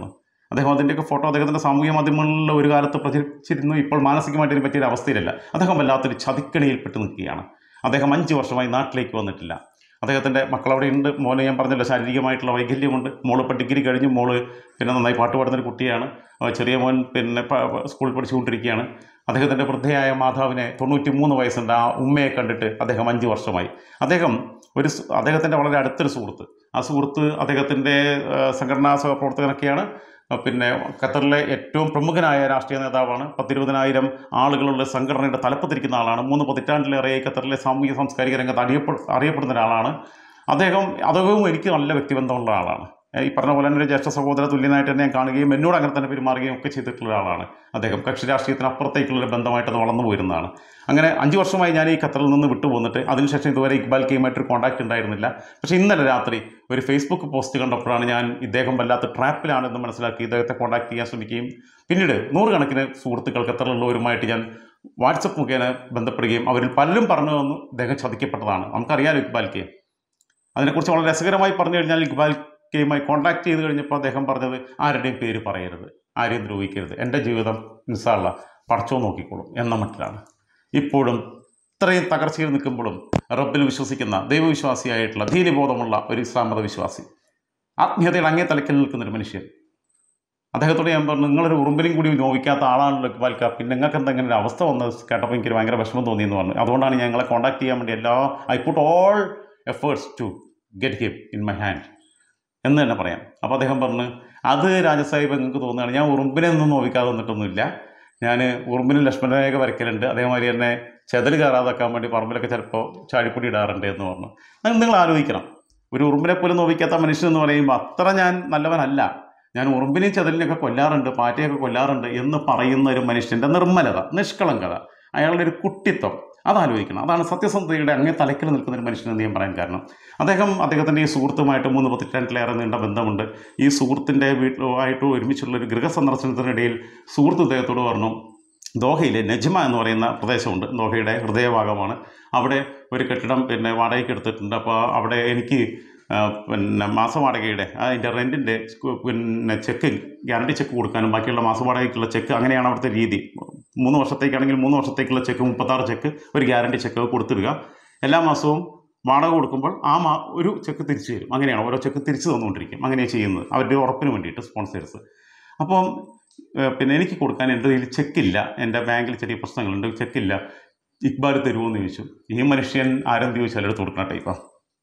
അദ്ദേഹം അതിൻ്റെയൊക്കെ ഫോട്ടോ അദ്ദേഹത്തിൻ്റെ സാമൂഹ്യ മാധ്യമങ്ങളിൽ ഒരു കാലത്ത് പ്രചരിച്ചിരുന്നു ഇപ്പോൾ മാനസികമായിട്ട് ഇതിനെ പറ്റിയൊരു അവസ്ഥയിലല്ല അദ്ദേഹം വല്ലാത്തൊരു ചതിക്കണിയിൽപ്പെട്ട് നിൽക്കുകയാണ് അദ്ദേഹം അഞ്ച് വർഷമായി നാട്ടിലേക്ക് വന്നിട്ടില്ല അദ്ദേഹത്തിൻ്റെ മക്കളവിടെ ഉണ്ട് മോനെ ഞാൻ പറഞ്ഞല്ലോ ശാരീരികമായിട്ടുള്ള വൈകല്യമുണ്ട് മോള് ഇപ്പോൾ ഡിഗ്രി കഴിഞ്ഞു മോള് പിന്നെ നന്നായി പാട്ട് പാടുന്നൊരു കുട്ടിയാണ് ആ ചെറിയ മോൻ പിന്നെ പ- സ്കൂളിൽ പഠിച്ചുകൊണ്ടിരിക്കുകയാണ് അദ്ദേഹത്തിൻ്റെ വൃദ്ധയായ മാതാവിനെ തൊണ്ണൂറ്റി മൂന്ന് വയസ്സുണ്ട് ആ ഉമ്മയെ കണ്ടിട്ട് അദ്ദേഹം അഞ്ച് വർഷമായി അദ്ദേഹം ഒരു സു- അദ്ദേഹത്തിൻ്റെ വളരെ അടുത്തൊരു സുഹൃത്ത് ആ സുഹൃത്ത് അദ്ദേഹത്തിൻ്റെ ആ, സംഘടനാ സഹപ്രവർത്തകനൊക്കെയാണ് ആ, പിന്നെ ഖത്തറിലെ ഏറ്റവും പ്രമുഖനായ രാഷ്ട്രീയ നേതാവാണ് പത്തിരുപതിനായിരം ആളുകളുള്ള സംഘടനയുടെ തലപ്പത്തിരിക്കുന്ന ആളാണ് മൂന്ന് പതിറ്റാണ്ടിലേറെ ഖത്തറിലെ സാമൂഹിക സാംസ്കാരിക രംഗത്ത് അറിയപ്പെ അറിയപ്പെടുന്ന ഒരാളാണ് അദ്ദേഹം അദ്ദേഹവും എനിക്ക് നല്ല വ്യക്തിബന്ധമുള്ള ആളാണ് ഈ പറഞ്ഞ പോലെ തന്നെ ഒരു ജ്യേഷ്ഠ സഹോദര തുല്യനായിട്ട് തന്നെ ഞാൻ കാണുകയും എന്നോട് അങ്ങനെ തന്നെ പെരുമാറുകയും ഒക്കെ ചെയ്തിട്ടുള്ള ഒരാളാണ് അദ്ദേഹം കക്ഷി രാഷ്ട്രീയത്തിന് അപ്പുറത്തേക്കുള്ളൊരു ബന്ധമായിട്ട് അത് വളർന്നു പോയിരുന്നതാണ് അങ്ങനെ അഞ്ച് വർഷമായി ഞാൻ ഈ ഖത്തറിൽ നിന്ന് വിട്ടുപോന്നിട്ട് അതിനുശേഷം ഇതുവരെ ഇക്ബാൽ കെയുമായിട്ടൊരു കോൺടാക്ട് ഉണ്ടായിരുന്നില്ല പക്ഷേ ഇന്നലെ രാത്രി ഒരു ഫേസ്ബുക്ക് പോസ്റ്റ് കണ്ടപ്പോഴാണ് ഞാൻ ഇദ്ദേഹം വല്ലാത്ത ട്രാപ്പിലാണെന്ന് മനസ്സിലാക്കി ഇദ്ദേഹത്തെ കോൺടാക്ട് ചെയ്യാൻ ശ്രമിക്കുകയും പിന്നീട് നൂറുകണക്കിന് സുഹൃത്തുക്കൾ ഖത്തറിലുള്ളവരുമായിട്ട് ഞാൻ വാട്സപ്പ് മുഖേന ബന്ധപ്പെടുകയും അവരിൽ പലരും പറഞ്ഞു തന്നു ഇദ്ദേഹം ചതിക്കപ്പെട്ടതാണ് നമുക്കറിയാലോ ഇക്ബാൽ കെ അതിനെക്കുറിച്ച് വളരെ രസകരമായി പറഞ്ഞു കഴിഞ്ഞാൽ ഇക്ബാൽ കെയുമായി കോൺടാക്ട് ചെയ്ത് കഴിഞ്ഞപ്പോൾ അദ്ദേഹം പറഞ്ഞത് ആരുടെയും പേര് പറയരുത് ആരെയും ദ്രോഹിക്കരുത് എൻ്റെ ജീവിതം നിസ്സാള്ള പടച്ചോ നോക്കിക്കോളും എന്ന മട്ടിലാണ് ഇപ്പോഴും ഇത്രയും തകർച്ചയിൽ നിൽക്കുമ്പോഴും റബ്ബിൽ വിശ്വസിക്കുന്ന ദൈവവിശ്വാസിയായിട്ടുള്ള ധീരബോധമുള്ള ഒരു ഇസ്ലാം മത വിശ്വാസി ആത്മീയതയിൽ അങ്ങേ തലക്കിൽ നിൽക്കുന്ന ഒരു മനുഷ്യൻ അദ്ദേഹത്തോട് ഞാൻ പറഞ്ഞു നിങ്ങളൊരു ഉറുമ്പിലും കൂടി നോവിക്കാത്ത ആളാണല്ലോ ഇക്ബാൽക്ക പിന്നെ നിങ്ങൾക്ക് എന്താ ഇങ്ങനെ ഒരു അവസ്ഥ വന്നത് കേട്ടപ്പോൾ എനിക്ക് ഭയങ്കര വിഷമം തോന്നി എന്ന് പറഞ്ഞു അതുകൊണ്ടാണ് ഞങ്ങളെ കോൺടാക്ട് ചെയ്യാൻ വേണ്ടി എല്ലാ I put all efforts to get him in my hand എന്ന് തന്നെ പറയാം അപ്പോൾ അദ്ദേഹം പറഞ്ഞു അത് രാജസാഹിബ് നിങ്ങൾക്ക് തോന്നുകയാണ് ഞാൻ ഉറുമ്പിനെ ഒന്നും നോവിക്കാതെ വന്നിട്ടൊന്നുമില്ല ഞാൻ ഉറുമ്പിന് ലക്ഷ്മണരേഖ വരയ്ക്കലുണ്ട് അതേമാതിരി തന്നെ ചെതൽ കയറാതാക്കാൻ വേണ്ടി പറമ്പിലൊക്കെ ചിലപ്പോൾ ചാടിപ്പൊടി ഇടാറുണ്ട് എന്ന് പറഞ്ഞു നിങ്ങൾ നിങ്ങൾ ആലോചിക്കണം ഒരു ഉറുമ്പിനെ പോലും നോവിക്കാത്ത മനുഷ്യൻ എന്ന് പറയുമ്പോൾ അത്ര ഞാൻ നല്ലവനല്ല ഞാൻ ഉറുമ്പിനെയും ചെതലിനെയൊക്കെ കൊല്ലാറുണ്ട് പാറ്റയൊക്കെ കൊല്ലാറുണ്ട് എന്ന് പറയുന്ന ഒരു മനുഷ്യൻ്റെ നിർമ്മലത നിഷ്കളങ്കത അയാളുടെ ഒരു കുട്ടിത്വം അതാലോചിക്കണം അതാണ് സത്യസന്ധതയുടെ അങ്ങേ തലക്കിൽ നിൽക്കുന്ന ഒരു മനുഷ്യനെന്ന് ഞാൻ പറയാൻ കാരണം അദ്ദേഹം അദ്ദേഹത്തിൻ്റെ ഈ സുഹൃത്തുമായിട്ട് മൂന്ന് പതിറ്റാണ്ടിലേറെ നീണ്ട ബന്ധമുണ്ട് ഈ സുഹൃത്തിൻ്റെ വീട്ടിലുമായിട്ട് ഒരുമിച്ചുള്ള ഒരു ഗൃഹസന്ദർശനത്തിനിടയിൽ സുഹൃത്ത് ഇദ്ദേഹത്തോട് പറഞ്ഞു ദോഹയിലെ നജ്മ എന്ന് പറയുന്ന പ്രദേശമുണ്ട് ദോഹയുടെ ഹൃദയഭാഗമാണ് അവിടെ ഒരു കെട്ടിടം പിന്നെ വാടകയ്ക്ക് എടുത്തിട്ടുണ്ട് അപ്പോൾ അവിടെ എനിക്ക് ആ, പിന്നെ മാസവാടകയുടെ അതിൻ്റെ റെൻറ്റിൻ്റെ പിന്നെ ചെക്ക് ഗ്യാരണ്ടി ചെക്ക് കൊടുക്കാനും ബാക്കിയുള്ള മാസവാടകയ്ക്കുള്ള ചെക്ക് അങ്ങനെയാണ് അവിടുത്തെ രീതി മൂന്ന് വർഷത്തേക്കാണെങ്കിൽ മൂന്ന് വർഷത്തേക്കുള്ള ചെക്ക് മുപ്പത്താറ് ചെക്ക് ഒരു ഗ്യാരണ്ടി ചെക്ക് കൊടുത്തിടുക എല്ലാ മാസവും വാടക കൊടുക്കുമ്പോൾ ആ മാ ഒരു ചെക്ക് തിരിച്ചു തരും അങ്ങനെയാണ് ഓരോ ചെക്ക് തിരിച്ചു തന്നുകൊണ്ടിരിക്കും അങ്ങനെയാണ് ചെയ്യുന്നത് അവരുടെ ഉറപ്പിന് വേണ്ടിയിട്ട് സ്പോൺസേഴ്സ് അപ്പം ഏഹ്, പിന്നെ എനിക്ക് കൊടുക്കാൻ എൻ്റെ കയ്യിൽ ചെക്കില്ല എൻ്റെ ബാങ്കിൽ ചെറിയ പ്രശ്നങ്ങളുണ്ട് ചെക്കില്ല ഇക്ബാൽ തരുമോ എന്ന് ചോദിച്ചു ഈ മനുഷ്യൻ ആരെന്ത് ചോദിച്ചാൽ എടുത്ത് കൊടുക്കണം ടൈപ്പാണ്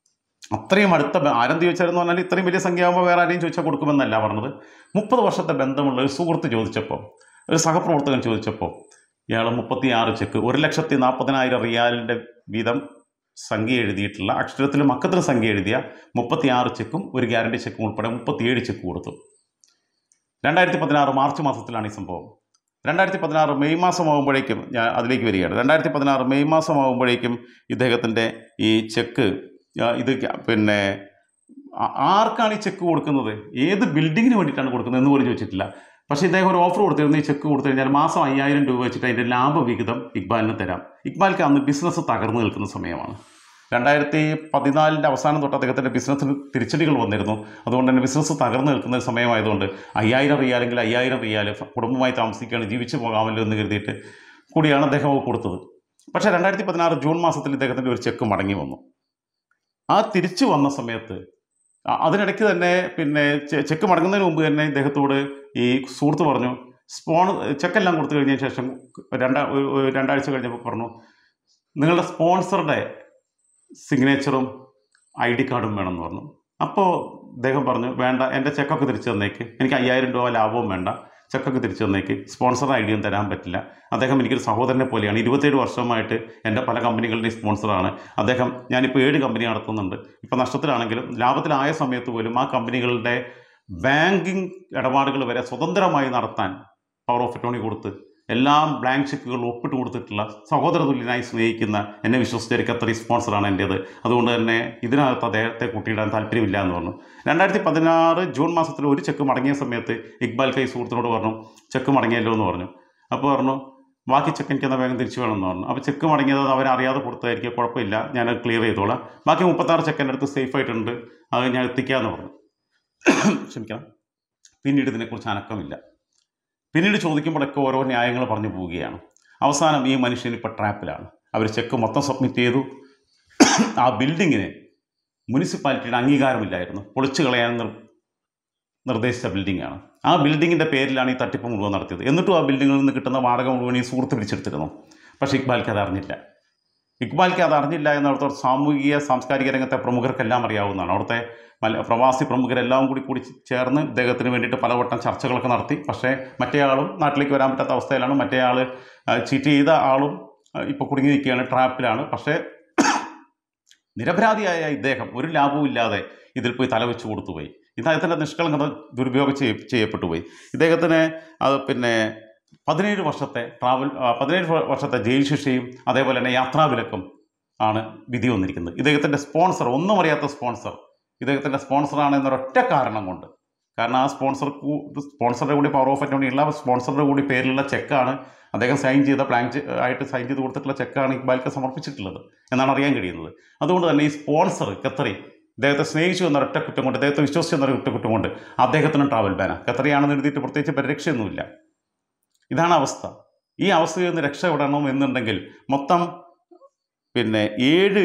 അത്രയും അടുത്ത ബ- ആരെന്ത് ചോദിച്ചാലെന്ന് പറഞ്ഞാൽ ഇത്രയും വലിയ സംഖ്യ ആകുമ്പോൾ വേറെ ആരെയും ചോദിച്ചാൽ കൊടുക്കുമെന്നല്ല പറഞ്ഞത് മുപ്പത് വർഷത്തെ ബന്ധമുള്ള ഒരു സുഹൃത്ത് ചോദിച്ചപ്പോൾ ഒരു സഹപ്രവർത്തകൻ ചോദിച്ചപ്പോൾ ഇയാൾ മുപ്പത്തി ആറ് ചെക്ക് ഒരു ലക്ഷത്തി നാൽപ്പതിനായിരം റിയാലിൻ്റെ വീതം സംഖ്യ എഴുതിയിട്ടുള്ള അക്ഷരത്തിലും അക്കത്തിലും സംഖ്യ എഴുതിയ മുപ്പത്തി ആറ് ചെക്കും ഒരു ഗ്യാരണ്ടി ചെക്കും ഉൾപ്പെടെ മുപ്പത്തിയേഴ് ചെക്ക് കൊടുത്തു രണ്ടായിരത്തി പതിനാറ് മാർച്ച് മാസത്തിലാണ് ഈ സംഭവം രണ്ടായിരത്തി പതിനാറ് മെയ് മാസമാകുമ്പോഴേക്കും ഞാൻ അതിലേക്ക് വരികയാണ് രണ്ടായിരത്തി പതിനാറ് മെയ് മാസമാകുമ്പോഴേക്കും ഇദ്ദേഹത്തിൻ്റെ ഈ ചെക്ക് ആ, ഇത് ക- പിന്നെ ആ- ആർക്കാണ് ഈ ചെക്ക് കൊടുക്കുന്നത് ഏത് ബിൽഡിങ്ങിന് വേണ്ടിയിട്ടാണ് കൊടുക്കുന്നത് എന്ന് പോലും ചോദിച്ചിട്ടില്ല പക്ഷേ ഇദ്ദേഹം ഒരു ഓഫർ കൊടുത്തിരുന്നു ഈ ചെക്ക് കൊടുത്തു കഴിഞ്ഞാൽ മാസം അയ്യായിരം രൂപ വെച്ചിട്ട് അതിൻ്റെ ലാഭവിഹിതം ഇക്ബാലിന് തരാം ഇക്ബാലിക്ക് അന്ന് ബിസിനസ് തകർന്നു നിൽക്കുന്ന സമയമാണ് രണ്ടായിരത്തി പതിനാലിൻ്റെ അവസാനം തൊട്ട് അദ്ദേഹത്തിൻ്റെ ബിസിനസ്സിന് തിരിച്ചടികൾ വന്നിരുന്നു അതുകൊണ്ട് തന്നെ ബിസിനസ് തകർന്നു നിൽക്കുന്ന ഒരു സമയമായതുകൊണ്ട് അയ്യായിരം റിയാലെങ്കിൽ അയ്യായിരം റിയാൽ കുടുംബമായി താമസിക്കുകയാണ് ജീവിച്ചു പോകാമല്ലോ എന്ന് കരുതിയിട്ട് കൂടിയാണ് അദ്ദേഹം അത് കൊടുത്തത് പക്ഷേ രണ്ടായിരത്തി പതിനാറ് ജൂൺ മാസത്തിൽ ഇദ്ദേഹത്തിൻ്റെ ഒരു ചെക്ക് മടങ്ങി വന്നു ആ തിരിച്ചു വന്ന സമയത്ത് അ- അതിനിടയ്ക്ക് തന്നെ പിന്നെ ചെ- ചെക്ക് മടങ്ങുന്നതിന് മുമ്പ് തന്നെ ഇദ്ദേഹത്തോട് ഈ സുഹൃത്ത് പറഞ്ഞു സ്പോൺ ചെക്കെല്ലാം കൊടുത്തു കഴിഞ്ഞതിന് ശേഷം രണ്ടാ ഒരു- ഒരു രണ്ടാഴ്ച കഴിഞ്ഞപ്പോൾ പറഞ്ഞു നിങ്ങളുടെ സ്പോൺസറുടെ സിഗ്നേച്ചറും ഐ ഡി കാർഡും വേണമെന്ന് പറഞ്ഞു അപ്പോൾ അദ്ദേഹം പറഞ്ഞു വേണ്ട എൻ്റെ ചെക്കൊക്കെ തിരിച്ചു തന്നേക്ക് എനിക്ക് അയ്യായിരം രൂപ ലാഭവും വേണ്ട ചെക്കൊക്കെ തിരിച്ചു തന്നേക്ക് സ്പോൺസർ ഐ ഡിയും തരാൻ പറ്റില്ല അദ്ദേഹം എനിക്കൊരു സഹോദരനെ പോലെയാണ് ഇരുപത്തേഴ് വർഷമായിട്ട് എൻ്റെ പല കമ്പനികളുടെയും സ്പോൺസറാണ് അദ്ദേഹം ഞാനിപ്പോൾ ഏഴ് കമ്പനി നടത്തുന്നുണ്ട് ഇപ്പോൾ നഷ്ടത്തിലാണെങ്കിലും ലാഭത്തിലായ സമയത്ത് പോലും ആ കമ്പനികളുടെ ബാങ്കിങ് ഇടപാടുകൾ വരെ സ്വതന്ത്രമായി നടത്താൻ പവർ ഓഫ് അറ്റോണി കൊടുത്ത് എല്ലാം ബ്ലാങ്ക് ചെക്കുകൾ ഒപ്പിട്ട് കൊടുത്തിട്ടുള്ള സഹോദര തുല്യനായി സ്നേഹിക്കുന്ന എന്നെ വിശ്വസിച്ച ഒരു ഖത്തറി സ്പോൺസറാണ് എൻ്റേത് അതുകൊണ്ട് തന്നെ ഇതിനകത്ത് അദ്ദേഹത്തെ കൂട്ടിയിടാൻ താല്പര്യമില്ല എന്ന് പറഞ്ഞു രണ്ടായിരത്തി പതിനാറ് ജൂൺ മാസത്തിൽ ഒരു ചെക്ക് മടങ്ങിയ സമയത്ത് ഇക്ബാൽ കൈ സുഹൃത്തിനോട് പറഞ്ഞു ചെക്ക് മടങ്ങിയല്ലോ എന്ന് പറഞ്ഞു അപ്പോൾ പറഞ്ഞു ബാക്കി ചെക്ക് എനിക്ക് എന്നാൽ വേഗം തിരിച്ചു വേണമെന്ന് പറഞ്ഞു അപ്പോൾ ചെക്ക് മടങ്ങിയത് അവരറിയാതെ കൊടുത്തതായിരിക്കും കുഴപ്പമില്ല ഞാനത് ക്ലിയർ ചെയ്തോളാം ബാക്കി മുപ്പത്താറ് ചെക്ക് എൻ്റെ അടുത്ത് സേഫ് ആയിട്ടുണ്ട് അത് ഞാൻ എത്തിക്കാമെന്ന് പറഞ്ഞു ക്ഷമിക്കണം പിന്നീട് ഇതിനെക്കുറിച്ച് അനക്കമില്ല പിന്നീട് ചോദിക്കുമ്പോഴൊക്കെ ഓരോ ന്യായങ്ങൾ പറഞ്ഞു പോവുകയാണ് അവസാനം ഈ മനുഷ്യൻ ഇപ്പോൾ ട്രാപ്പിലാണ് അവർ ചെക്ക് മൊത്തം സബ്മിറ്റ് ചെയ്തു ആ ബിൽഡിങ്ങിന് മുനിസിപ്പാലിറ്റിയുടെ അംഗീകാരമില്ലായിരുന്നു പൊളിച്ചു കളയാൻ നിർ നിർദ്ദേശിച്ച ബിൽഡിങ്ങാണ് ആ ബിൽഡിങ്ങിൻ്റെ പേരിലാണ് ഈ തട്ടിപ്പ് മുഴുവൻ നടത്തിയത് എന്നിട്ടും ആ ബിൽഡിങ്ങിൽ നിന്ന് കിട്ടുന്ന വാടക മുഴുവൻ ഈ സുഹൃത്ത് പിടിച്ചെടുത്തിരുന്നു പക്ഷേ ഇക്ബാൽക്ക് അത് അറിഞ്ഞില്ല ഇക്ബാൽക്ക് അത് അറിഞ്ഞില്ല എന്ന് അവിടുത്തെ സാമൂഹിക സാംസ്കാരിക രംഗത്തെ പ്രമുഖർക്കെല്ലാം അറിയാവുന്നതാണ് അവിടുത്തെ മല പ്രവാസി പ്രമുഖരെല്ലാം കൂടി കൂടി ചേർന്ന് ഇദ്ദേഹത്തിന് വേണ്ടിയിട്ട് പലവട്ടം ചർച്ചകളൊക്കെ നടത്തി പക്ഷേ മറ്റേ ആളും നാട്ടിലേക്ക് വരാൻ പറ്റാത്ത അവസ്ഥയിലാണ് മറ്റേ ആൾ ചീറ്റ് ചെയ്ത ആളും ഇപ്പോൾ കുടുങ്ങി നിൽക്കുകയാണ് ട്രാപ്പിലാണ് പക്ഷേ നിരപരാധിയായ ഇദ്ദേഹം ഒരു ലാഭവും ഇല്ലാതെ ഇതിൽ പോയി തലവെച്ച് കൊടുത്തുപോയി ഇദ്ദേഹത്തിൻ്റെ നിഷ്കളങ്കത ദുരുപയോഗം ചെയ്യ ചെയ്യപ്പെട്ടു പോയി ഇദ്ദേഹത്തിന് അത് പിന്നെ പതിനേഴ് വർഷത്തെ ട്രാവൽ ആ, പതിനേഴ് വ- വർഷത്തെ ജയിൽ ശിക്ഷയും അതേപോലെ തന്നെ യാത്രാവിലക്കും ആണ് വിധി വന്നിരിക്കുന്നത് ഇദ്ദേഹത്തിൻ്റെ സ്പോൺസർ ഒന്നും അറിയാത്ത സ്പോൺസർ ഇദ്ദേഹത്തിൻ്റെ സ്പോൺസറാണ് എന്നൊരൊറ്റ കാരണം കൊണ്ട് കാരണം ആ സ്പോൺസർ സ്പോൺസറുടെ കൂടി പവർ ഓഫ് അറ്റോണി ഉള്ള സ്പോൺസറുടെ കൂടി പേരിലുള്ള ചെക്കാണ് അദ്ദേഹം സൈൻ ചെയ്ത പ്ലാൻ ആയിട്ട് സൈൻ ചെയ്ത് കൊടുത്തിട്ടുള്ള ചെക്കാണ് ഇക്ബാൽക്ക് സമർപ്പിച്ചിട്ടുള്ളത് എന്നാണ് അറിയാൻ കഴിയുന്നത് അതുകൊണ്ട് തന്നെ ഈ സ്പോൺസർ ഖത്തറി ഇദ്ദേഹത്തെ സ്നേഹിച്ചു എന്നൊരൊറ്റ കുറ്റം കൊണ്ട് അദ്ദേഹത്തെ വിശ്വസിച്ചു എന്നൊരു ഒറ്റ കുറ്റം കൊണ്ട് അദ്ദേഹത്തിനും ട്രാവൽ ബാന ഖത്തറിയാണെന്ന് എഴുതിയിട്ട് പ്രത്യേകിച്ച് പരിരക്ഷയൊന്നുമില്ല ഇതാണ് അവസ്ഥ ഈ അവസ്ഥയിൽ നിന്ന് രക്ഷപ്പെടണം എന്നുണ്ടെങ്കിൽ മൊത്തം പിന്നെ ഏഴ്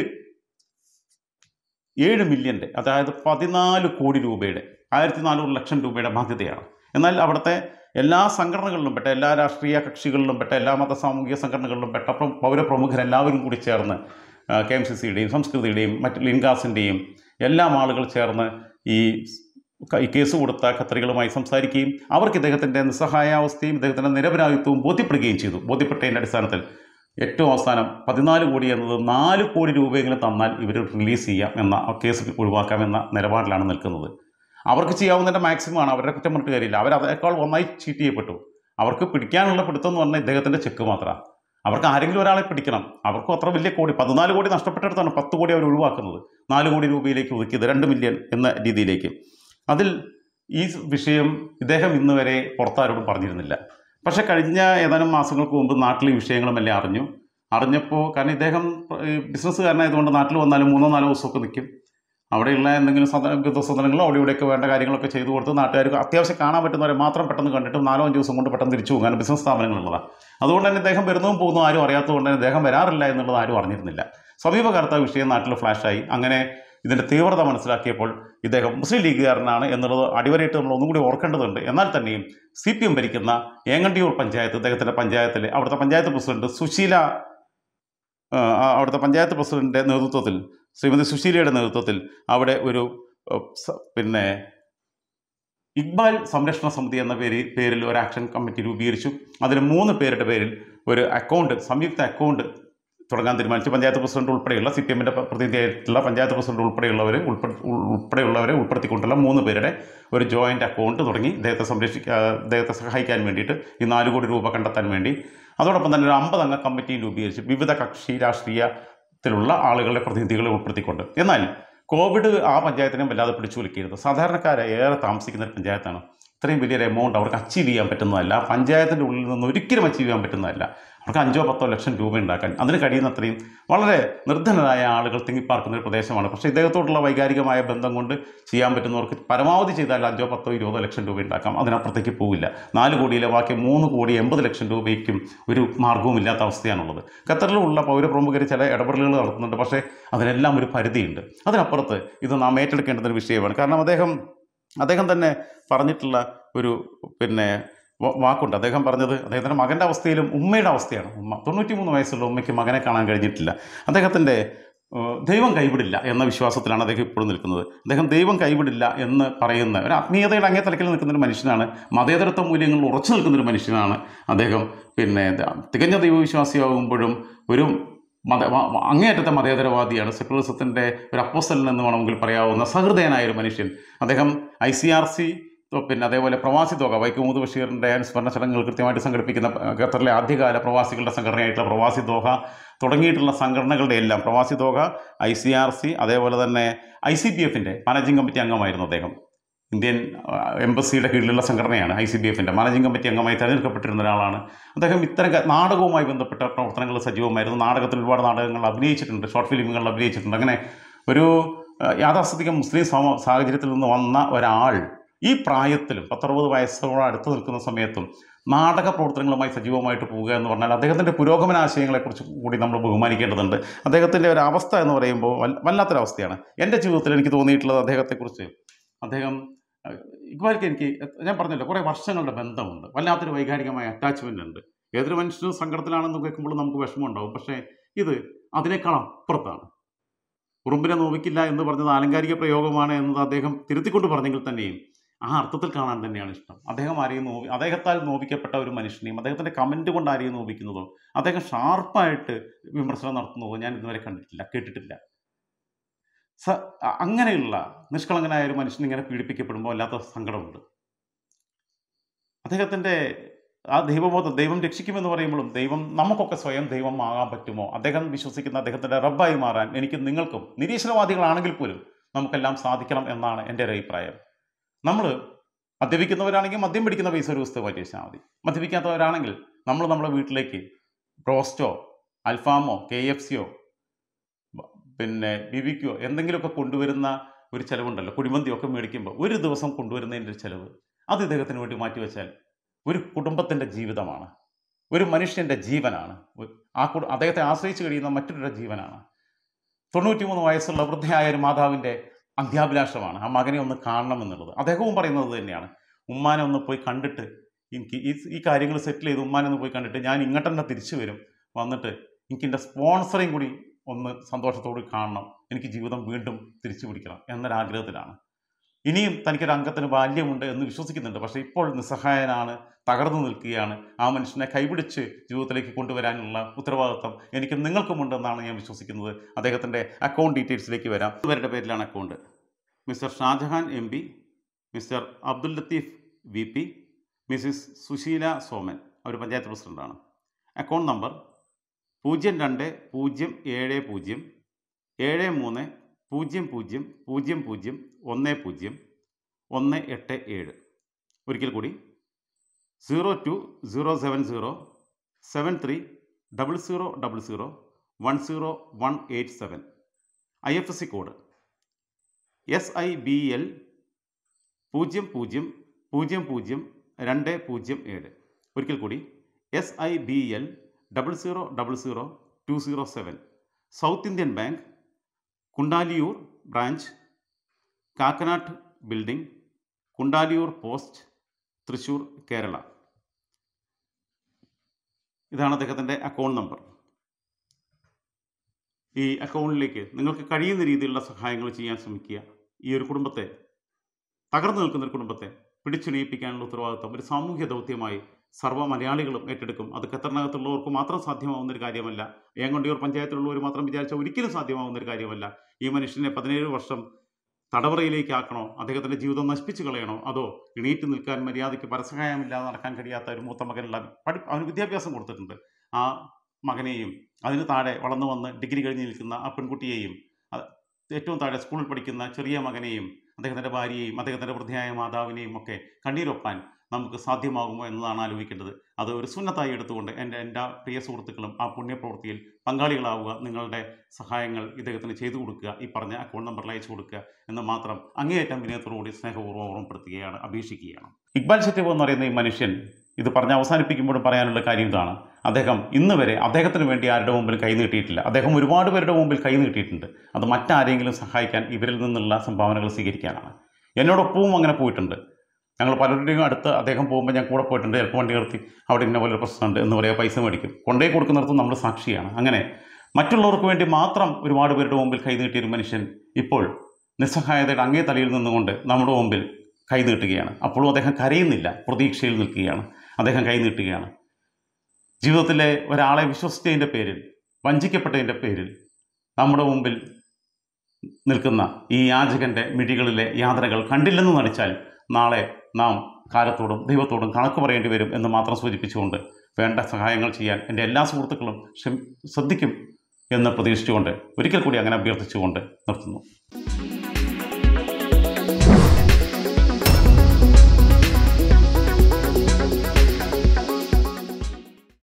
ഏഴ് മില്യൻ്റെ അതായത് പതിനാല് കോടി രൂപയുടെ ആയിരത്തി നാനൂറ് ലക്ഷം രൂപയുടെ ബാധ്യതയാണ് എന്നാൽ അവിടുത്തെ എല്ലാ സംഘടനകളിലും പെട്ട എല്ലാ രാഷ്ട്രീയ കക്ഷികളിലും പെട്ട എല്ലാ മത സാമൂഹിക സംഘടനകളിലും പെട്ട പ്ര- പൗരപ്രമുഖരെല്ലാവരും കൂടി ചേർന്ന് കെ എം സി സിയുടെയും സംസ്കൃതിയുടെയും മറ്റ് ലിൻഗാസിൻ്റെയും എല്ലാം ആളുകൾ ചേർന്ന് ഈ ക- ഈ കേസ് കൊടുത്ത ഖത്തറികളുമായി സംസാരിക്കുകയും അവർക്ക് ഇദ്ദേഹത്തിൻ്റെ നിസ്സഹായാവസ്ഥയും ഇദ്ദേഹത്തിൻ്റെ നിരപരാധിത്വവും ബോധ്യപ്പെടുകയും ചെയ്തു ബോധ്യപ്പെട്ടതിൻ്റെ അടിസ്ഥാനത്തിൽ ഏറ്റവും അവസാനം പതിനാല് കോടി എന്നത് നാല് കോടി രൂപയെങ്കിലും തന്നാൽ ഇവർ റിലീസ് ചെയ്യാം എന്ന ആ കേസ് ഒഴിവാക്കാം എന്ന നിലപാടിലാണ് നിൽക്കുന്നത് അവർക്ക് ചെയ്യാവുന്നതിൻ്റെ മാക്സിമം ആണ് അവരുടെ കുറ്റം പറഞ്ഞിട്ട് കാര്യമില്ല അവർ അതേക്കാൾ ഒന്നായി ചീറ്റ് ചെയ്യപ്പെട്ടു അവർക്ക് പിടിക്കാനുള്ള പിടുത്തം എന്ന് പറഞ്ഞാൽ ഇദ്ദേഹത്തിൻ്റെ ചെക്ക് മാത്രമാണ് അവർക്ക് ആരെങ്കിലും ഒരാളെ പിടിക്കണം അവർക്കും അത്ര വലിയ കോടി പതിനാല് കോടി നഷ്ടപ്പെട്ടിടത്താണ് പത്ത് കോടി അവർ ഒഴിവാക്കുന്നത് നാല് കോടി രൂപയിലേക്ക് ഒതുക്കിയത് രണ്ട് മില്യൺ എന്ന രീതിയിലേക്ക് അതിൽ ഈ വിഷയം ഇദ്ദേഹം ഇന്ന് വരെ പുറത്താരോടും പറഞ്ഞിരുന്നില്ല പക്ഷേ കഴിഞ്ഞ ഏതാനും മാസങ്ങൾക്ക് മുമ്പ് നാട്ടിൽ ഈ വിഷയങ്ങളുമെല്ലാം അറിഞ്ഞു അറിഞ്ഞപ്പോൾ കാരണം ഇദ്ദേഹം ഈ ബിസിനസ്സുകാരനായതുകൊണ്ട് നാട്ടിൽ വന്നാലും മൂന്നോ നാലോ ദിവസമൊക്കെ നിൽക്കും അവിടെയുള്ള എന്തെങ്കിലും സദ വൃദ്ധസദനങ്ങളോ അവിടെ ഇവിടെയൊക്കെ വേണ്ട കാര്യങ്ങളൊക്കെ ചെയ്തു കൊടുത്ത് നാട്ടുകാർക്ക് അത്യാവശ്യം കാണാൻ പറ്റുന്നവരെ മാത്രം പെട്ടെന്ന് കണ്ടിട്ട് നാലോ അഞ്ച് ദിവസം കൊണ്ട് പെട്ടെന്ന് തിരിച്ചു പോകും കാരണം ബിസിനസ് സ്ഥാപനങ്ങളുള്ളതാണ് അതുകൊണ്ട് തന്നെ ഇദ്ദേഹം വരുന്നതും പോകുന്നതും ആരും അറിയാത്തതുകൊണ്ട് തന്നെ ഇദ്ദേഹം വരാറില്ല എന്നുള്ളത് ആരും അറിഞ്ഞിരുന്നില്ല സമീപകാലത്ത് ആ വിഷയം നാട്ടിൽ ഫ്ലാഷായി അങ്ങനെ ഇതിൻ്റെ തീവ്രത മനസ്സിലാക്കിയപ്പോൾ ഇദ്ദേഹം മുസ്ലിം ലീഗുകാരനാണ് എന്നുള്ളത് അടിവരയിട്ട് നമ്മൾ ഒന്നും കൂടി ഓർക്കേണ്ടതുണ്ട് എന്നാൽ തന്നെയും സി പി എം ഭരിക്കുന്ന ഏങ്ങണ്ടിയൂർ പഞ്ചായത്ത് ഇദ്ദേഹത്തിൻ്റെ പഞ്ചായത്തിൽ അവിടുത്തെ പഞ്ചായത്ത് പ്രസിഡന്റ് സുശീല ആ, ആ, അവിടുത്തെ പഞ്ചായത്ത് പ്രസിഡന്റിൻ്റെ നേതൃത്വത്തിൽ ശ്രീമതി സുശീലയുടെ നേതൃത്വത്തിൽ അവിടെ ഒരു ഏഹ്, സ- പിന്നെ ഇക്ബാൽ സംരക്ഷണ സമിതി എന്ന പേര് പേരിൽ ഒരു ആക്ഷൻ കമ്മിറ്റി രൂപീകരിച്ചു അതിന് മൂന്ന് പേരുടെ പേരിൽ ഒരു അക്കൗണ്ട് സംയുക്ത അക്കൗണ്ട് തുടങ്ങാൻ തീരുമാനിച്ചു പഞ്ചായത്ത് പ്രസിഡന്റ് ഉൾപ്പെടെയുള്ള സി പി എമ്മിൻ്റെ പ്രതിനിധിയായിട്ടുള്ള പഞ്ചായത്ത് പ്രസിഡന്റ് ഉൾപ്പെടെയുള്ളവർ ഉൾപ്പെ ഉൾപ്പെടെയുള്ളവരെ ഉൾപ്പെടുത്തിക്കൊണ്ടുള്ള മൂന്ന് പേരുടെ ഒരു ജോയിൻ്റ് അക്കൗണ്ട് തുടങ്ങി ഇദ്ദേഹത്തെ സംരക്ഷിക്കാൻ ഇദ്ദേഹത്തെ സഹായിക്കാൻ വേണ്ടിയിട്ട് ഈ നാല് കോടി രൂപ കണ്ടെത്താൻ വേണ്ടി അതോടൊപ്പം തന്നെ ഒരു അമ്പത് അംഗ കമ്മിറ്റിയും രൂപീകരിച്ചു വിവിധ കക്ഷി രാഷ്ട്രീയത്തിലുള്ള ആളുകളെ പ്രതിനിധികളെ ഉൾപ്പെടുത്തിക്കൊണ്ട് എന്നാൽ കോവിഡ് ആ പഞ്ചായത്തിനെ വല്ലാതെ പിടിച്ചു വലിക്കരുത് സാധാരണക്കാരെ ഏറെ താമസിക്കുന്ന ഒരു പഞ്ചായത്താണ് ഇത്രയും വലിയൊരു എമൗണ്ട് അവർക്ക് അച്ചീവ് ചെയ്യാൻ പറ്റുന്നതല്ല പഞ്ചായത്തിൻ്റെ ഉള്ളിൽ നിന്ന് ഒരിക്കലും അച്ചീവ് ചെയ്യാൻ പറ്റുന്നതല്ല അവർക്ക് അഞ്ചോ പത്തോ ലക്ഷം രൂപ ഉണ്ടാക്കാൻ അതിന് കഴിയുന്നത്രയും വളരെ നിർധനരായ ആളുകൾ തിങ്ങിപ്പാർക്കുന്ന ഒരു പ്രദേശമാണ് പക്ഷേ ഇദ്ദേഹത്തോടുള്ള വൈകാരികമായ ബന്ധം കൊണ്ട് ചെയ്യാൻ പറ്റുന്നവർക്ക് പരമാവധി ചെയ്താൽ അഞ്ചോ പത്തോ ഇരുപതോ ലക്ഷം രൂപ ഉണ്ടാക്കാം അതിനപ്പുറത്തേക്ക് പോവില്ല നാല് കോടിയിലെ ബാക്കി മൂന്ന് കോടി എൺപത് ലക്ഷം രൂപയ്ക്കും ഒരു മാർഗവും ഇല്ലാത്ത അവസ്ഥയാണുള്ളത് ഖത്തറിലുള്ള പൗരപ്രമുഖർ ചില ഇടപെടലുകൾ നടത്തുന്നുണ്ട് പക്ഷേ അതിനെല്ലാം ഒരു പരിധിയുണ്ട് അതിനപ്പുറത്ത് ഇത് നാം ഏറ്റെടുക്കേണ്ടുന്ന ഒരു വിഷയമാണ് കാരണം അദ്ദേഹം അദ്ദേഹം തന്നെ പറഞ്ഞിട്ടുള്ള ഒരു പിന്നെ വ- വാക്കുണ്ട് അദ്ദേഹം പറഞ്ഞത് അദ്ദേഹത്തിൻ്റെ മകൻ്റെ അവസ്ഥയിലും ഉമ്മയുടെ അവസ്ഥയാണ് ഉമ്മ തൊണ്ണൂറ്റി മൂന്ന് വയസ്സുള്ള ഉമ്മയ്ക്ക് മകനെ കാണാൻ കഴിഞ്ഞിട്ടില്ല അദ്ദേഹത്തിൻ്റെ ഏഹ്, ദൈവം കൈവിടില്ല എന്ന വിശ്വാസത്തിലാണ് അദ്ദേഹം ഇപ്പോഴും നിൽക്കുന്നത് അദ്ദേഹം ദൈവം കൈവിടില്ല എന്ന് പറയുന്ന ഒരു ആത്മീയതയുടെ അങ്ങേ തലക്കിൽ നിൽക്കുന്ന ഒരു മനുഷ്യനാണ് മതേതരത്വ മൂല്യങ്ങളിൽ ഉറച്ചു നിൽക്കുന്ന ഒരു മനുഷ്യനാണ് അദ്ദേഹം പിന്നെ ദ- തികഞ്ഞ ദൈവവിശ്വാസിയാകുമ്പോഴും ഒരു മത വ- വ- അങ്ങേയറ്റത്തെ മതേതരവാദിയാണ് സെക്കുലറിസത്തിൻ്റെ ഒരു അപ്പോസ്റ്റൽ എന്ന് വേണമെങ്കിൽ പറയാവുന്ന സഹൃദയനായ ഒരു മനുഷ്യൻ അദ്ദേഹം ഐ സി ആർ സി പിന്നെ അതേപോലെ പ്രവാസി തുക വൈക്കം മുഹമ്മദ് ബഷീറിൻ്റെ അനുസ്മരണ ചടങ്ങുകൾ കൃത്യമായിട്ട് സംഘടിപ്പിക്കുന്ന ഏഹ്, ഖത്തറിലെ ആദ്യകാല പ്രവാസികളുടെ സംഘടനയായിട്ടുള്ള പ്രവാസി ദോഹ തുടങ്ങിയിട്ടുള്ള സംഘടനകളുടെ എല്ലാം പ്രവാസി Doha I C R C അതേപോലെ തന്നെ ഐ സി ബി എഫിൻ്റെ മാനേജിംഗ് കമ്മിറ്റി അംഗമായിരുന്നു അദ്ദേഹം ഇന്ത്യൻ ആ, എംബസിയുടെ കീഴിലുള്ള സംഘടനയാണ് ഐ സി ബി എഫിൻ്റെ മാനേജിംഗ് കമ്മിറ്റി അംഗമായി തിരഞ്ഞെടുക്കപ്പെട്ടിരുന്ന ഒരാളാണ് അദ്ദേഹം ഇത്തരം ക- നാടകവുമായി ബന്ധപ്പെട്ട പ്രവർത്തനങ്ങൾ സജീവമായിരുന്നു നാടകത്തിൽ ഒരുപാട് നാടകങ്ങൾ അഭിനയിച്ചിട്ടുണ്ട് ഷോർട്ട് ഫിലിമുകളിൽ അഭിനയിച്ചിട്ടുണ്ട് അങ്ങനെ ഒരു ആ, യാഥാസ്ഥിതിക മുസ്ലിം സമ സാഹചര്യത്തിൽ നിന്ന് വന്ന ഒരാൾ ഈ പ്രായത്തിലും പത്തറുപത് വയസ്സോട് അടുത്ത് നിൽക്കുന്ന സമയത്തും നാടക പ്രവർത്തനങ്ങളുമായി സജീവമായിട്ട് പോവുക എന്ന് പറഞ്ഞാൽ അദ്ദേഹത്തിൻ്റെ പുരോഗമന ആശയങ്ങളെക്കുറിച്ച് കൂടി നമ്മൾ ബഹുമാനിക്കേണ്ടതുണ്ട് അദ്ദേഹത്തിൻ്റെ ഒരു അവസ്ഥ എന്ന് പറയുമ്പോൾ വല്ല- വല്ലാത്തൊരവസ്ഥയാണ് എൻ്റെ ജീവിതത്തിൽ എനിക്ക് തോന്നിയിട്ടുള്ളത് അദ്ദേഹത്തെക്കുറിച്ച് അദ്ദേഹം അഹ്, ഇക്ബാലിക്ക് എനിക്ക് ഞാൻ പറഞ്ഞല്ലോ കുറേ വർഷങ്ങളുടെ ബന്ധമുണ്ട് വല്ലാത്തൊരു വൈകാരികമായ അറ്റാച്ച്മെൻ്റ് ഉണ്ട് ഏതൊരു മനുഷ്യനും സങ്കടത്തിലാണെന്ന് കേൾക്കുമ്പോൾ നമുക്ക് വിഷമമുണ്ടാവും പക്ഷേ ഇത് അതിനേക്കാൾ അപ്പുറത്താണ് ഉറുമ്പിനെ നോവിക്കില്ല എന്ന് പറഞ്ഞത് ആലങ്കാരിക പ്രയോഗമാണ് എന്നത് അദ്ദേഹം തിരുത്തിക്കൊണ്ട് പറഞ്ഞെങ്കിൽ തന്നെയും ആ അർത്ഥത്തിൽ കാണാൻ തന്നെയാണ് ഇഷ്ടം അദ്ദേഹം ആരെയും നോവി അദ്ദേഹത്താൽ നോവിക്കപ്പെട്ട ഒരു മനുഷ്യനെയും അദ്ദേഹത്തിൻ്റെ കമൻറ്റ് കൊണ്ട് ആരെയും നോവിക്കുന്നതോ അദ്ദേഹം ഷാർപ്പായിട്ട് വിമർശനം നടത്തുന്നതോ ഞാൻ ഇതുവരെ കണ്ടിട്ടില്ല കേട്ടിട്ടില്ല സ അ- അങ്ങനെയുള്ള നിഷ്കളങ്കനായ ഒരു മനുഷ്യൻ ഇങ്ങനെ പീഡിപ്പിക്കപ്പെടുമ്പോൾ വല്ലാത്ത സങ്കടമുണ്ട് അദ്ദേഹത്തിൻ്റെ ആ ദൈവബോധം ദൈവം രക്ഷിക്കുമെന്ന് പറയുമ്പോഴും ദൈവം നമുക്കൊക്കെ സ്വയം ദൈവം ആകാൻ പറ്റുമോ അദ്ദേഹം വിശ്വസിക്കുന്ന അദ്ദേഹത്തിൻ്റെ റബ്ബായി മാറാൻ എനിക്ക് നിങ്ങൾക്കും നിരീശ്വരവാദികളാണെങ്കിൽ പോലും നമുക്കെല്ലാം സാധിക്കണം എന്നാണ് എൻ്റെ ഒരു അഭിപ്രായം നമ്മൾ മദ്യപിക്കുന്നവരാണെങ്കിൽ മദ്യം പിടിക്കുന്ന പൈസ ഒരു ദിവസത്തെ മാറ്റി വെച്ചാൽ മതി മദ്യപിക്കാത്തവരാണെങ്കിൽ നമ്മൾ നമ്മുടെ വീട്ടിലേക്ക് ബ്രോസ്റ്റോ അൽഫാമോ കെ എഫ് സിയോ പിന്നെ ബിബിക്കോ എന്തെങ്കിലുമൊക്കെ കൊണ്ടുവരുന്ന ഒരു ചിലവുണ്ടല്ലോ കുഴിമന്തിയൊക്കെ മേടിക്കുമ്പോൾ ഒരു ദിവസം കൊണ്ടുവരുന്നതിൻ്റെ ഒരു ചിലവ് അത് ഇദ്ദേഹത്തിന് വേണ്ടി മാറ്റിവെച്ചാൽ ഒരു കുടുംബത്തിൻ്റെ ജീവിതമാണ് ഒരു മനുഷ്യൻ്റെ ജീവനാണ് ഒരു- ആ കുട അദ്ദേഹത്തെ ആശ്രയിച്ച് കഴിയുന്ന മറ്റൊരു ജീവനാണ് തൊണ്ണൂറ്റിമൂന്ന് വയസ്സുള്ള വൃദ്ധയായ ഒരു മാതാവിൻ്റെ അന്ത്യാഭിലാഷമാണ് ആ മകനെ ഒന്ന് കാണണം എന്നുള്ളത് അദ്ദേഹവും പറയുന്നത് തന്നെയാണ് ഉമ്മാനെ ഒന്ന് പോയി കണ്ടിട്ട് എനിക്ക് ഈ ഈ കാര്യങ്ങൾ സെറ്റിൽ ചെയ്ത് ഉമ്മാനെ ഒന്ന് പോയി കണ്ടിട്ട് ഞാൻ ഇങ്ങോട്ട് തന്നെ തിരിച്ചു വരും വന്നിട്ട് എനിക്ക് എൻ്റെ സ്പോൺസറേയും കൂടി ഒന്ന് സന്തോഷത്തോട് കാണണം എനിക്ക് ജീവിതം വീണ്ടും തിരിച്ചു പിടിക്കണം എന്നൊരാഗ്രഹത്തിലാണ് ഇനിയും തനിക്കൊരു അംഗത്തിന് ബാല്യമുണ്ട് എന്ന് വിശ്വസിക്കുന്നുണ്ട് പക്ഷേ ഇപ്പോൾ നിസ്സഹായനാണ് തകർന്നു നിൽക്കുകയാണ് ആ മനുഷ്യനെ കൈപിടിച്ച് ജീവിതത്തിലേക്ക് കൊണ്ടുവരാനുള്ള ഉത്തരവാദിത്വം എനിക്ക് നിങ്ങൾക്കുമുണ്ടെന്നാണ് ഞാൻ വിശ്വസിക്കുന്നത് അദ്ദേഹത്തിൻ്റെ അക്കൗണ്ട് ഡീറ്റെയിൽസിലേക്ക് വരാം ഇവരുടെ പേരിലാണ് account Mr Shajahan M P Mr Abdul Latheef V P Mrs Susheela Soman അവർ പഞ്ചായത്ത് പ്രസിഡൻ്റാണ് അക്കൗണ്ട് നമ്പർ പൂജ്യം രണ്ട് പൂജ്യം ഏഴ് പൂജ്യം ഏഴ് മൂന്ന് പൂജ്യം പൂജ്യം പൂജ്യം പൂജ്യം ഒന്ന് പൂജ്യം ഒന്ന് എട്ട് ഏഴ് ഒരിക്കൽ കൂടി zero two zero seven zero seven three double zero double zero one zero one eight seven I F S C code S I B L പൂജ്യം പൂജ്യം പൂജ്യം പൂജ്യം രണ്ട് പൂജ്യം ഏഴ് ഒരിക്കൽ കൂടി S I B L double zero double zero two zero seven South Indian bank Kundaliyur branch Kakkanattu building Kundaliyur post Thrissur Kerala ഇതാണ് അദ്ദേഹത്തിൻ്റെ അക്കൗണ്ട് നമ്പർ ഈ അക്കൗണ്ടിലേക്ക് നിങ്ങൾക്ക് കഴിയുന്ന രീതിയിലുള്ള സഹായങ്ങൾ ചെയ്യാൻ ശ്രമിക്കുക ഈ ഒരു കുടുംബത്തെ തകർന്നു നിൽക്കുന്ന ഒരു കുടുംബത്തെ പിടിച്ചുണയിപ്പിക്കാനുള്ള ഉത്തരവാദിത്വം ഒരു സാമൂഹ്യ ദൗത്യമായി സർവ്വ മലയാളികളും ഏറ്റെടുക്കും അത് ഖത്തറിനകത്തുള്ളവർക്ക് മാത്രം സാധ്യമാവുന്ന ഒരു കാര്യമല്ല ഏങ്ങൊണ്ടിയൂർ പഞ്ചായത്തിലുള്ളവർ മാത്രം വിചാരിച്ചാൽ ഒരിക്കലും സാധ്യമാവുന്ന ഒരു കാര്യമല്ല ഈ മനുഷ്യനെ പതിനേഴ് വർഷം തടവറയിലേക്ക് ആക്കണോ അദ്ദേഹത്തിൻ്റെ ജീവിതം നശിപ്പിച്ചു കളയണോ അതോ എണീറ്റ് നിൽക്കാൻ മര്യാദയ്ക്ക് പരസഹായമില്ലാതെ നടക്കാൻ കഴിയാത്ത ഒരു മൂത്ത മകനുള്ള പഠി അവന് വിദ്യാഭ്യാസം കൊടുത്തിട്ടുണ്ട് ആ മകനെയും അതിന് താഴെ വളർന്നു വന്ന് ഡിഗ്രി കഴിഞ്ഞ് നിൽക്കുന്ന ആ പെൺകുട്ടിയെയും അ- ഏറ്റവും താഴെ സ്കൂളിൽ പഠിക്കുന്ന ചെറിയ മകനെയും അദ്ദേഹത്തിൻ്റെ ഭാര്യയെയും അദ്ദേഹത്തിൻ്റെ വൃദ്ധയായ മാതാവിനെയും ഒക്കെ കണ്ണീരൊപ്പാൻ നമുക്ക് സാധ്യമാകുമോ എന്നതാണ് ആലോചിക്കേണ്ടത് അത് ഒരു സുന്നത്തായി എടുത്തുകൊണ്ട് എൻ്റെ എൻ്റെ പ്രിയ സുഹൃത്തുക്കളും ആ പുണ്യപ്രവൃത്തിയിൽ പങ്കാളികളാവുക നിങ്ങളുടെ സഹായങ്ങൾ ഇദ്ദേഹത്തിന് ചെയ്തു കൊടുക്കുക ഈ പറഞ്ഞ അക്കൗണ്ട് നമ്പറിൽ അയച്ചു കൊടുക്കുക എന്ന് മാത്രം അങ്ങേയറ്റം വിനയത്തോടുകൂടി സ്നേഹപൂർവ്വം ഓർമ്മപ്പെടുത്തുകയാണ് അപേക്ഷിക്കുകയാണ് ഇക്ബാൽ ഷെറ്റീവ് എന്ന് പറയുന്ന ഈ മനുഷ്യൻ ഇത് പറഞ്ഞ് അവസാനിപ്പിക്കുമ്പോഴും പറയാനുള്ള കാര്യം ഇതാണ് അദ്ദേഹം ഇന്ന് വരെ അദ്ദേഹത്തിന് വേണ്ടി ആരുടെ മുമ്പിൽ കൈ നീട്ടിയിട്ടില്ല അദ്ദേഹം ഒരുപാട് പേരുടെ മുമ്പിൽ കൈ നീട്ടിയിട്ടുണ്ട് അത് മറ്റാരെങ്കിലും സഹായിക്കാൻ ഇവരിൽ നിന്നുള്ള സംഭാവനകൾ സ്വീകരിക്കാനാണ് എന്നോടൊപ്പവും അങ്ങനെ പോയിട്ടുണ്ട് ഞങ്ങൾ പലരുടെയും അടുത്ത് അദ്ദേഹം പോകുമ്പോൾ ഞാൻ കൂടെ പോയിട്ടുണ്ട് ചിലപ്പോൾ വണ്ടി നിർത്തി അവിടെ ഇന്ന പോലെ ഒരു പ്രശ്നമുണ്ട് എന്ന് പറയുക പൈസ മേടിക്കും കൊണ്ടേ കൊടുക്കുന്നിടത്തും നമ്മൾ സാക്ഷിയാണ് അങ്ങനെ മറ്റുള്ളവർക്ക് വേണ്ടി മാത്രം ഒരുപാട് പേരുടെ മുമ്പിൽ കൈ നീട്ടിയ ഒരു മനുഷ്യൻ ഇപ്പോൾ നിസ്സഹായതയുടെ അങ്ങേ തലയിൽ നിന്നുകൊണ്ട് നമ്മുടെ മുമ്പിൽ കൈ നീട്ടുകയാണ് അപ്പോഴും അദ്ദേഹം കരയുന്നില്ല പ്രതീക്ഷയിൽ നിൽക്കുകയാണ് അദ്ദേഹം കൈ നീട്ടുകയാണ് ജീവിതത്തിലെ ഒരാളെ വിശ്വസിച്ചതിൻ്റെ പേരിൽ വഞ്ചിക്കപ്പെട്ടതിൻ്റെ പേരിൽ നമ്മുടെ മുമ്പിൽ നിൽക്കുന്ന ഈ യാചകൻ്റെ മിഴികളിലെ യാതനകൾ കണ്ടില്ലെന്ന് നടിച്ചാൽ നാളെ നാം കാലത്തോടും ദൈവത്തോടും കണക്ക് പറയേണ്ടി വരും എന്ന് മാത്രം സൂചിപ്പിച്ചുകൊണ്ട് വേണ്ട സഹായങ്ങൾ ചെയ്യാൻ എൻ്റെ എല്ലാ സുഹൃത്തുക്കളും ശ്രമി- ശ്രദ്ധിക്കും എന്ന് പ്രതീക്ഷിച്ചുകൊണ്ട് ഒരിക്കൽ കൂടി അങ്ങനെ അഭ്യർത്ഥിച്ചുകൊണ്ട് നിർത്തുന്നു